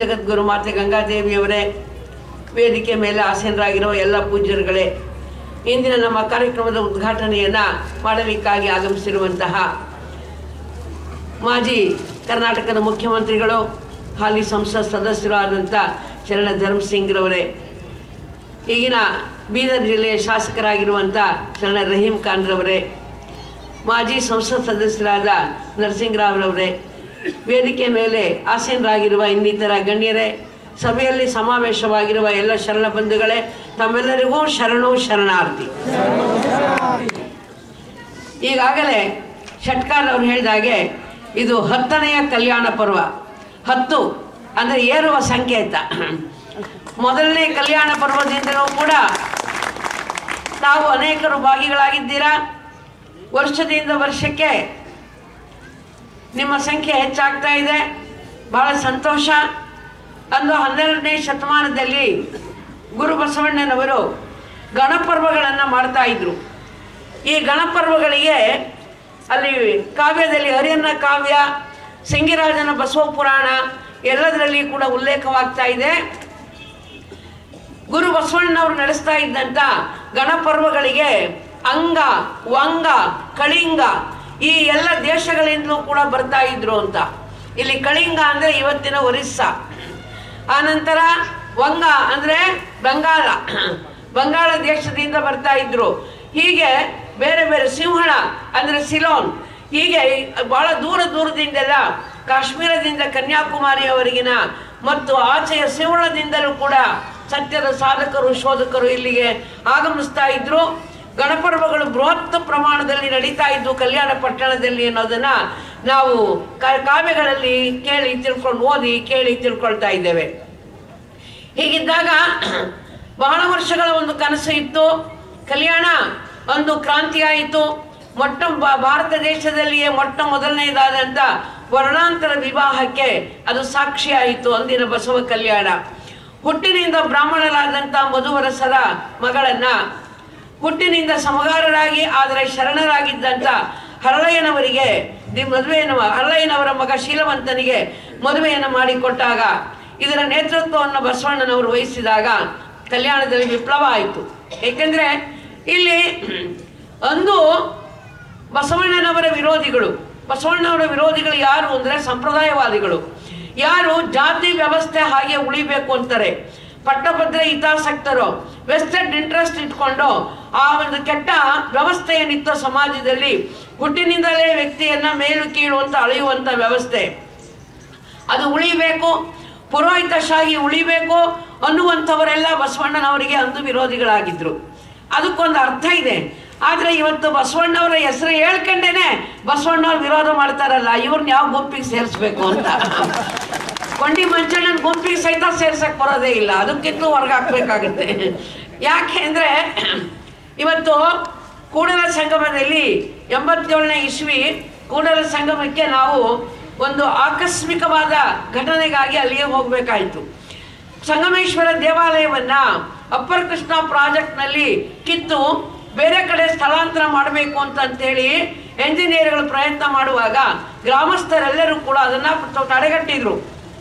ಜಗದ್ಗುರು ಮಾತೆ ಗಂಗಾದೇವಿಯವರೇ ವೇದಿಕೆ ಮೇಲೆ ಆಸೀನರಾಗಿರುವ ಎಲ್ಲ ಪೂಜ್ಯರುಗಳೇ ಇಂದಿನ ನಮ್ಮ ಕಾರ್ಯಕ್ರಮದ ಉದ್ಘಾಟನೆಯನ್ನು ಮಾಡಲಿಕ್ಕಾಗಿ ಆಗಮಿಸಿರುವಂತಹ ಮಾಜಿ ಕರ್ನಾಟಕದ ಮುಖ್ಯಮಂತ್ರಿಗಳು ಹಾಲಿ ಸಂಸತ್ ಸದಸ್ಯರು ಆದಂಥ ಶರಣ ಧರ್ಮಸಿಂಗ್ರವರೇ ಈಗಿನ ಬೀದರ್ ಜಿಲ್ಲೆಯ ಶಾಸಕರಾಗಿರುವಂಥ ಶರಣ ರಹೀಂ ಖಾನ್ರವರೇ ಮಾಜಿ ಸಂಸತ್ ಸದಸ್ಯರಾದ ನರಸಿಂಗರಾವ್ರವರೇ ವೇದಿಕೆ ಮೇಲೆ ಆಸೀನರಾಗಿರುವ ಇನ್ನಿತರ ಗಣ್ಯರೇ ಸಭೆಯಲ್ಲಿ ಸಮಾವೇಶವಾಗಿರುವ ಎಲ್ಲ ಶರಣ ಬಂಧುಗಳೇ ತಮ್ಮೆಲ್ಲರಿಗೂ ಶರಣು ಶರಣಾರ್ಥಿ ಈಗಾಗಲೇ ಷಟ್ಕಾರ್ ಅವ್ರು ಹೇಳಿದಾಗೆ ಇದು ಹತ್ತನೆಯ ಕಲ್ಯಾಣ ಪರ್ವ ಹತ್ತು ಅಂದರೆ ಏರುವ ಸಂಕೇತ ಮೊದಲನೇ ಕಲ್ಯಾಣ ಪರ್ವದಿಂದಲೂ ಕೂಡ ತಾವು ಅನೇಕರು ಭಾಗಿಗಳಾಗಿದ್ದೀರಾ ವರ್ಷದಿಂದ ವರ್ಷಕ್ಕೆ ನಿಮ್ಮ ಸಂಖ್ಯೆ ಹೆಚ್ಚಾಗ್ತಾ ಇದೆ ಬಹಳ ಸಂತೋಷ ಅಂದು ಹನ್ನೆರಡನೇ ಶತಮಾನದಲ್ಲಿ ಗುರು ಬಸವಣ್ಣನವರು ಗಣಪರ್ವಗಳನ್ನು ಮಾಡ್ತಾ ಇದ್ರು ಈ ಗಣಪರ್ವಗಳಿಗೆ ಅಲ್ಲಿ ಕಾವ್ಯದಲ್ಲಿ ಹರಿಯನ್ನ ಕಾವ್ಯ ಸಿಂಗಿರಾಜನ ಬಸವ ಪುರಾಣ ಎಲ್ಲದರಲ್ಲಿ ಕೂಡ ಉಲ್ಲೇಖವಾಗ್ತಾ ಇದೆ ಗುರು ಬಸವಣ್ಣನವರು ನಡೆಸ್ತಾ ಇದ್ದಂಥ ಗಣಪರ್ವಗಳಿಗೆ ಅಂಗ ವಂಗ ಕಳಿಂಗ ಈ ಎಲ್ಲ ದೇಶಗಳಿಂದಲೂ ಕೂಡ ಬರ್ತಾ ಇದ್ರು ಅಂತ ಇಲ್ಲಿ ಕಳಿಂಗ ಅಂದರೆ ಇವತ್ತಿನ ಒರಿಸ್ಸಾ ಆನಂತರ ವಂಗ ಅಂದರೆ ಬಂಗಾಳ ಬಂಗಾಳ ದೇಶದಿಂದ ಬರ್ತಾ ಇದ್ರು ಹೀಗೆ ಬೇರೆ ಬೇರೆ ಸಿಂಹಳ ಅಂದರೆ ಸಿಲೋನ್ ಹೀಗೆ ಬಹಳ ದೂರ ದೂರದಿಂದೆಲ್ಲ ಕಾಶ್ಮೀರದಿಂದ ಕನ್ಯಾಕುಮಾರಿಯವರೆಗಿನ ಮತ್ತು ಆಚೆಯ ಸಿಂಹಳದಿಂದಲೂ ಕೂಡ ಸತ್ಯದ ಸಾಧಕರು ಶೋಧಕರು ಇಲ್ಲಿಗೆ ಆಗಮಿಸ್ತಾ ಇದ್ರು ಗಣಪರ್ವಗಳು ಬೃಹತ್ ಪ್ರಮಾಣದಲ್ಲಿ ನಡೀತಾ ಇದ್ವು ಕಲ್ಯಾಣ ಪಟ್ಟಣದಲ್ಲಿ ಅನ್ನೋದನ್ನ ನಾವು ಕ- ಕಾವ್ಯಗಳಲ್ಲಿ ಕೇಳಿ ತಿಳ್ಕೊಂಡು ಓದಿ ಕೇಳಿ ತಿಳ್ಕೊಳ್ತಾ ಇದ್ದೇವೆ ಹೀಗಿದ್ದಾಗ ಬಹಳ ವರ್ಷಗಳ ಒಂದು ಕನಸು ಇತ್ತು ಕಲ್ಯಾಣ ಒಂದು ಕ್ರಾಂತಿ ಆಯಿತು ಮೊಟ್ಟ ಬ- ಭಾರತ ದೇಶದಲ್ಲಿಯೇ ಮೊಟ್ಟ ಮೊದಲನೇದಾದಂಥ ವರ್ಣಾಂತರ ವಿವಾಹಕ್ಕೆ ಅದು ಸಾಕ್ಷಿಯಾಯಿತು ಅಂದಿನ ಬಸವ ಕಲ್ಯಾಣ ಹುಟ್ಟಿನಿಂದ ಬ್ರಾಹ್ಮಣರಾದಂಥ ಮಧುವರಸರ ಮಗಳನ್ನ ಹುಟ್ಟಿನಿಂದ ಸಮಗಾರರಾಗಿ ಆದರೆ ಶರಣರಾಗಿದ್ದಂಥ ಹರಳಯ್ಯನವರಿಗೆ ದಿ ಮದುವೆಯನ್ನು ಹರಳಯ್ಯನವರ ಮಗ ಶೀಲವಂತನಿಗೆ ಮದುವೆಯನ್ನು ಮಾಡಿಕೊಟ್ಟಾಗ ಇದರ ನೇತೃತ್ವವನ್ನು ಬಸವಣ್ಣನವರು ವಹಿಸಿದಾಗ ಕಲ್ಯಾಣದಲ್ಲಿ ವಿಪ್ಲವ ಆಯಿತು ಏಕೆಂದರೆ ಇಲ್ಲಿ ಅಂದು ಬಸವಣ್ಣನವರ ವಿರೋಧಿಗಳು ಬಸವಣ್ಣನವರ ವಿರೋಧಿಗಳು ಯಾರು ಅಂದರೆ ಸಂಪ್ರದಾಯವಾದಿಗಳು ಯಾರು ಜಾತಿ ವ್ಯವಸ್ಥೆ ಹಾಗೆ ಉಳಿಬೇಕು ಅಂತಾರೆ ಪಟ್ಟಭದ್ರ ಹಿತಾಸಕ್ತರು ವೆಸ್ಟೆಡ್ ಇಂಟ್ರೆಸ್ಟ್ ಇಟ್ಕೊಂಡು ಆ ಒಂದು ಕೆಟ್ಟ ವ್ಯವಸ್ಥೆಯನ್ನಿತ್ತ ಸಮಾಜದಲ್ಲಿ ಹುಟ್ಟಿನಿಂದಲೇ ವ್ಯಕ್ತಿಯನ್ನ ಮೇಲು ಕೀಳು ಅಂತ ಅಳೆಯುವಂಥ ವ್ಯವಸ್ಥೆ ಅದು ಉಳಿಬೇಕು ಪುರೋಹಿತಶಾಹಿ ಉಳಿಬೇಕು ಅನ್ನುವಂಥವರೆಲ್ಲ ಬಸವಣ್ಣನವರಿಗೆ ಅಂದು ವಿರೋಧಿಗಳಾಗಿದ್ರು ಅದಕ್ಕೊಂದು ಅರ್ಥ ಇದೆ ಆದರೆ ಇವತ್ತು ಬಸವಣ್ಣವರ ಹೆಸರು ಹೇಳ್ಕೊಂಡೇನೆ ಬಸವಣ್ಣವ್ರು ವಿರೋಧ ಮಾಡ್ತಾರಲ್ಲ ಇವ್ರನ್ನ ಯಾವ ಗುಂಪಿಗೆ ಸೇರಿಸ್ಬೇಕು ಅಂತ ಕೊಂಡಿ ಮಂಚಣ್ಣನ ಗುಂಪಿಗೆ ಸಹಿತ ಸೇರ್ಸಕ್ ಬರೋದೇ ಇಲ್ಲ ಅದಕ್ಕಿಂತಲೂ ಹೊರಗೆ ಹಾಕ್ಬೇಕಾಗುತ್ತೆ ಯಾಕೆ ಅಂದರೆ ಇವತ್ತು ಕೂಡಲ ಸಂಗಮದಲ್ಲಿ ಎಂಬತ್ತೇಳನೇ ಇಸ್ವಿ ಕೂಡಲ ಸಂಗಮಕ್ಕೆ ನಾವು ಒಂದು ಆಕಸ್ಮಿಕವಾದ ಘಟನೆಗಾಗಿ ಅಲ್ಲಿಗೆ ಹೋಗಬೇಕಾಯಿತು ಸಂಗಮೇಶ್ವರ ದೇವಾಲಯವನ್ನ ಅಪ್ಪರ್ ಕೃಷ್ಣ ಪ್ರಾಜೆಕ್ಟ್ನಲ್ಲಿ ಕಿತ್ತು ಬೇರೆ ಕಡೆ ಸ್ಥಳಾಂತರ ಮಾಡಬೇಕು ಅಂತಂತೇಳಿ ಎಂಜಿನಿಯರ್ಗಳು ಪ್ರಯತ್ನ ಮಾಡುವಾಗ ಗ್ರಾಮಸ್ಥರೆಲ್ಲರೂ ಕೂಡ ಅದನ್ನ ತಡೆಗಟ್ಟಿದ್ರು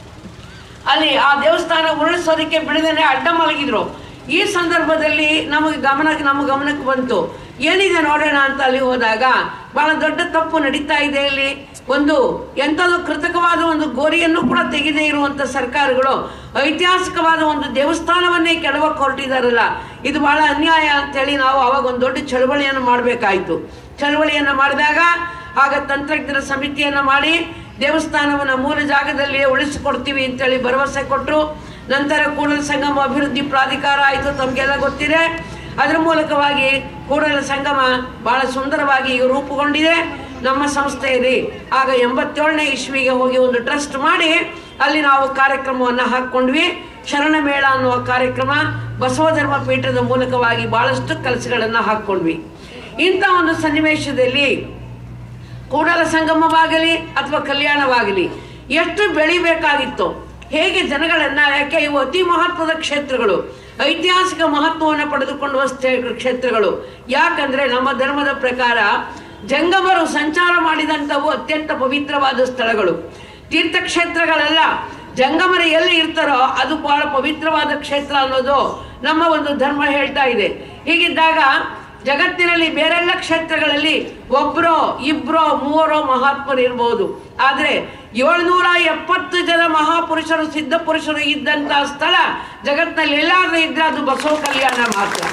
ಅಲ್ಲಿ ಆ ದೇವಸ್ಥಾನ ಉರುಳಿಸೋದಕ್ಕೆ ಬಿಡದೇನೆ ಅಡ್ಡ ಮಲಗಿದ್ರು ಈ ಸಂದರ್ಭದಲ್ಲಿ ನಮಗೆ ಗಮನಕ್ಕೆ ನಮ್ಮ ಗಮನಕ್ಕೆ ಬಂತು ಏನಿದೆ ನೋಡೋಣ ಅಂತ ಅಲ್ಲಿ ಹೋದಾಗ ಬಹಳ ದೊಡ್ಡ ತಪ್ಪು ನಡೀತಾ ಇದೆ ಇಲ್ಲಿ ಒಂದು ಎಂಥದ್ದು ಕೃತಕವಾದ ಒಂದು ಗೋರಿಯನ್ನು ಕೂಡ ತೆಗೆದೇ ಇರುವಂಥ ಸರ್ಕಾರಗಳು ಐತಿಹಾಸಿಕವಾದ ಒಂದು ದೇವಸ್ಥಾನವನ್ನೇ ಕೆಡವಕ್ಕೆ ಹೊರಟಿದಾರಲ್ಲ ಇದು ಬಹಳ ಅನ್ಯಾಯ ಅಂತೇಳಿ ನಾವು ಅವಾಗ ಒಂದು ದೊಡ್ಡ ಚಳವಳಿಯನ್ನು ಮಾಡಬೇಕಾಯಿತು ಚಳವಳಿಯನ್ನು ಮಾಡಿದಾಗ ಆಗ ತಂತ್ರಜ್ಞರ ಸಮಿತಿಯನ್ನು ಮಾಡಿ ದೇವಸ್ಥಾನವನ್ನು ಮೂಲ ಜಾಗದಲ್ಲಿಯೇ ಉಳಿಸಿಕೊಡ್ತೀವಿ ಅಂತೇಳಿ ಭರವಸೆ ಕೊಟ್ಟರು ನಂತರ ಕೂಡಲ ಸಂಗಮ ಅಭಿವೃದ್ಧಿ ಪ್ರಾಧಿಕಾರ ಆಯಿತು ತಮಗೆಲ್ಲ ಗೊತ್ತಿದೆ ಅದರ ಮೂಲಕವಾಗಿ ಕೂಡಲ ಸಂಗಮ ಬಹಳ ಸುಂದರವಾಗಿ ಈಗ ರೂಪುಗೊಂಡಿದೆ ನಮ್ಮ ಸಂಸ್ಥೆಯಲ್ಲಿ ಆಗ ಎಂಬತ್ತೇಳನೇ ಇಸ್ವಿಗೆ ಹೋಗಿ ಒಂದು ಟ್ರಸ್ಟ್ ಮಾಡಿ ಅಲ್ಲಿ ನಾವು ಕಾರ್ಯಕ್ರಮವನ್ನು ಹಾಕ್ಕೊಂಡ್ವಿ ಶರಣ ಮೇಳ ಅನ್ನುವ ಕಾರ್ಯಕ್ರಮ ಬಸವಧರ್ಮ ಪೀಠದ ಮೂಲಕವಾಗಿ ಬಹಳಷ್ಟು ಕೆಲಸಗಳನ್ನು ಹಾಕ್ಕೊಂಡ್ವಿ ಇಂಥ ಒಂದು ಸನ್ನಿವೇಶದಲ್ಲಿ ಕೂಡಲ ಸಂಗಮವಾಗಲಿ ಅಥವಾ ಕಲ್ಯಾಣವಾಗಲಿ ಎಷ್ಟು ಬೆಳಿಬೇಕಾಗಿತ್ತು ಹೇಗೆ ಜನಗಳನ್ನ ಯಾಕೆ ಇವು ಅತಿ ಮಹತ್ವದ ಕ್ಷೇತ್ರಗಳು ಐತಿಹಾಸಿಕ ಮಹತ್ವವನ್ನು ಪಡೆದುಕೊಳ್ಳುವ ಸ್ಥೆ- ಕ್ಷೇತ್ರಗಳು ಯಾಕಂದ್ರೆ ನಮ್ಮ ಧರ್ಮದ ಪ್ರಕಾರ ಜಂಗಮರು ಸಂಚಾರ ಮಾಡಿದಂಥವು ಅತ್ಯಂತ ಪವಿತ್ರವಾದ ಸ್ಥಳಗಳು ತೀರ್ಥಕ್ಷೇತ್ರಗಳೆಲ್ಲ ಜಂಗಮರು ಎಲ್ಲಿ ಇರ್ತಾರೋ ಅದು ಬಹಳ ಪವಿತ್ರವಾದ ಕ್ಷೇತ್ರ ಅನ್ನೋದು ನಮ್ಮ ಒಂದು ಧರ್ಮ ಹೇಳ್ತಾ ಇದೆ ಹೀಗಿದ್ದಾಗ ಜಗತ್ತಿನಲ್ಲಿ ಬೇರೆಲ್ಲ ಕ್ಷೇತ್ರಗಳಲ್ಲಿ ಒಬ್ಬರೋ ಇಬ್ಬರೋ ಮೂವರೋ ಮಹಾತ್ಮರು ಇರ್ಬೋದು ಆದರೆ ಏಳ್ನೂರ ಎಪ್ಪತ್ತು ಜನ ಮಹಾಪುರುಷರು ಸಿದ್ಧ ಪುರುಷರು ಇದ್ದಂಥ ಸ್ಥಳ ಜಗತ್ತಿನಲ್ಲಿ ಎಲ್ಲಾದ್ರೂ ಇದ್ರೆ ಅದು ಬಸವ ಕಲ್ಯಾಣ ಮಾತ್ರ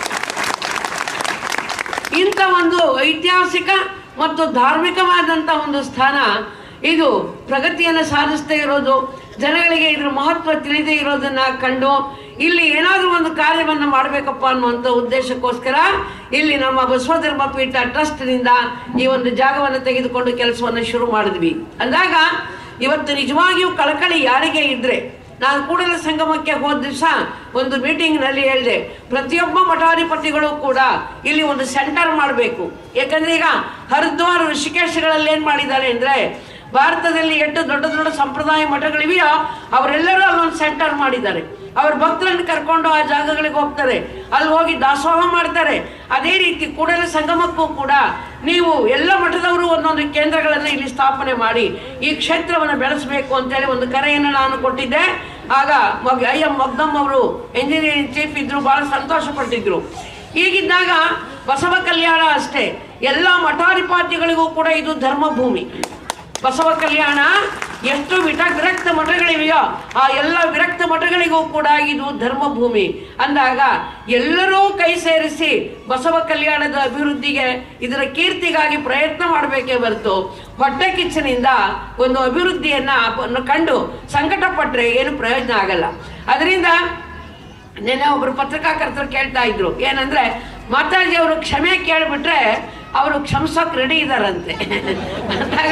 ಇಂಥ ಒಂದು ಐತಿಹಾಸಿಕ ಮತ್ತು ಧಾರ್ಮಿಕವಾದಂಥ ಒಂದು ಸ್ಥಾನ ಇದು ಪ್ರಗತಿಯನ್ನು ಸಾಧಿಸ್ತಾ ಇರೋದು ಜನಗಳಿಗೆ ಇದ್ರ ಮಹತ್ವ ತಿಳಿದೇ ಇರೋದನ್ನ ಕಂಡು ಇಲ್ಲಿ ಏನಾದರೂ ಒಂದು ಕಾರ್ಯವನ್ನು ಮಾಡಬೇಕಪ್ಪ ಅನ್ನುವಂಥ ಉದ್ದೇಶಕ್ಕೋಸ್ಕರ ಇಲ್ಲಿ ನಮ್ಮ ಬಸವಧರ್ಮ ಪೀಠ ಟ್ರಸ್ಟ್ನಿಂದ ಈ ಒಂದು ಜಾಗವನ್ನು ತೆಗೆದುಕೊಂಡು ಕೆಲಸವನ್ನು ಶುರು ಮಾಡಿದ್ವಿ ಅಂದಾಗ ಇವತ್ತು ನಿಜವಾಗಿಯೂ ಕಳಕಳಿ ಯಾರಿಗೆ ಇದ್ರೆ ನಾನು ಕೂಡಲ ಸಂಗಮಕ್ಕೆ ಹೋದ ದಿವಸ ಒಂದು ಮೀಟಿಂಗ್ನಲ್ಲಿ ಹೇಳಿದೆ ಪ್ರತಿಯೊಬ್ಬ ಮಠಾಧಿಪತಿಗಳು ಕೂಡ ಇಲ್ಲಿ ಒಂದು ಸೆಂಟರ್ ಮಾಡಬೇಕು ಯಾಕಂದ್ರೆ ಈಗ ಹರಿದ್ವಾರ ಋಷಿಕೇಶಗಳಲ್ಲಿ ಏನು ಮಾಡಿದ್ದಾರೆ ಅಂದರೆ ಭಾರತದಲ್ಲಿ ಎಷ್ಟು ದೊಡ್ಡ ದೊಡ್ಡ ಸಂಪ್ರದಾಯ ಮಠಗಳಿವೆಯೋ ಅವರೆಲ್ಲರೂ ಅಲ್ಲೊಂದು ಸೆಂಟರ್ ಮಾಡಿದ್ದಾರೆ ಅವ್ರ ಭಕ್ತರನ್ನು ಕರ್ಕೊಂಡು ಆ ಜಾಗಗಳಿಗೆ ಹೋಗ್ತಾರೆ ಅಲ್ಲಿ ಹೋಗಿ ದಾಸೋಹ ಮಾಡ್ತಾರೆ ಅದೇ ರೀತಿ ಕೂಡಲ ಸಂಗಮಕ್ಕೂ ಕೂಡ ನೀವು ಎಲ್ಲ ಮಠದವರು ಒಂದೊಂದು ಕೇಂದ್ರಗಳನ್ನು ಇಲ್ಲಿ ಸ್ಥಾಪನೆ ಮಾಡಿ ಈ ಕ್ಷೇತ್ರವನ್ನು ಬೆಳೆಸಬೇಕು ಅಂತೇಳಿ ಒಂದು ಕರೆಯನ್ನು ನಾನು ಕೊಟ್ಟಿದ್ದೆ ಆಗ ಮಗ್ ಐ ಎಂ ಮಗ್ದಮ್ ಅವರು ಎಂಜಿನಿಯರಿಂಗ್ ಚೀಫ್ ಇದ್ರು ಬಹಳ ಸಂತೋಷ ಪಟ್ಟಿದ್ರು ಹೀಗಿದ್ದಾಗ ಬಸವ ಕಲ್ಯಾಣ ಅಷ್ಟೇ ಎಲ್ಲ ಮಠಾಧಿಪತ್ಯಗಳಿಗೂ ಕೂಡ ಇದು ಧರ್ಮಭೂಮಿ ಬಸವ ಕಲ್ಯಾಣ ಎಷ್ಟು ವಿಟ ವಿರಕ್ತ ಮಠಗಳಿವೆಯೋ ಆ ಎಲ್ಲ ವಿರಕ್ತ ಮಠಗಳಿಗೂ ಕೂಡ ಇದು ಧರ್ಮಭೂಮಿ ಅಂದಾಗ ಎಲ್ಲರೂ ಕೈ ಸೇರಿಸಿ ಬಸವ ಕಲ್ಯಾಣದ ಅಭಿವೃದ್ಧಿಗೆ ಇದರ ಕೀರ್ತಿಗಾಗಿ ಪ್ರಯತ್ನ ಮಾಡಬೇಕೇ ಹೊರತು ಹೊಟ್ಟೆ ಕಿಚ್ಚನಿಂದ ಒಂದು ಅಭಿವೃದ್ಧಿಯನ್ನ ಅನ್ನು ಕಂಡು ಸಂಕಟ ಪಟ್ಟರೆ ಏನು ಪ್ರಯೋಜನ ಆಗಲ್ಲ ಅದರಿಂದ ನೆನ್ನೆ ಒಬ್ರು ಪತ್ರಕರ್ತರು ಕೇಳ್ತಾ ಇದ್ರು ಏನಂದ್ರೆ ಮಾತಾಜಿ ಅವರು ಕ್ಷಮೆ ಕೇಳ್ಬಿಟ್ರೆ ಅವರು ಕ್ಷಮಿಸೋಕ್ ರೆಡಿ ಇದಾರಂತೆ ಅಂದಾಗ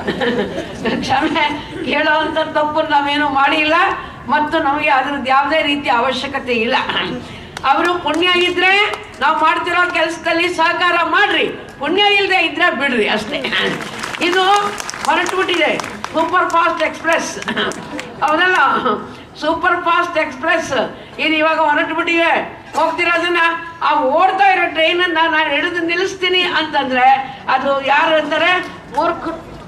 ಕ್ಷಮೆ ಕೇಳೋವಂಥ ತಪ್ಪು ನಾವೇನು ಮಾಡಿಲ್ಲ ಮತ್ತು ನಮಗೆ ಅದ್ರದ್ದು ಯಾವುದೇ ರೀತಿಯ ಅವಶ್ಯಕತೆ ಇಲ್ಲ ಅವರು ಪುಣ್ಯ ಇದ್ರೆ ನಾವು ಮಾಡ್ತಿರೋ ಕೆಲಸದಲ್ಲಿ ಸಹಕಾರ ಮಾಡ್ರಿ ಪುಣ್ಯ ಇಲ್ಲದೆ ಇದ್ರೆ ಬಿಡ್ರಿ ಅಷ್ಟೇ ಇದು ಹೊರಟುಬಿಟ್ಟಿದೆ ಸೂಪರ್ ಫಾಸ್ಟ್ ಎಕ್ಸ್ಪ್ರೆಸ್ ಹೌದಲ್ಲ ಸೂಪರ್ ಫಾಸ್ಟ್ ಎಕ್ಸ್ಪ್ರೆಸ್ ಇದು ಇವಾಗ ಹೊರಟು ಬಿಟ್ಟಿದೆ ಹೋಗ್ತಿರೋದನ್ನ ಆ ಓಡ್ತಾ ಇರೋ ಟ್ರೈನನ್ನ ನಾನು ಹಿಡಿದು ನಿಲ್ಲಿಸ್ತೀನಿ ಅಂತಂದ್ರೆ ಅದು ಯಾರು ಅಂತಾರೆ ಮೂರ್ಖ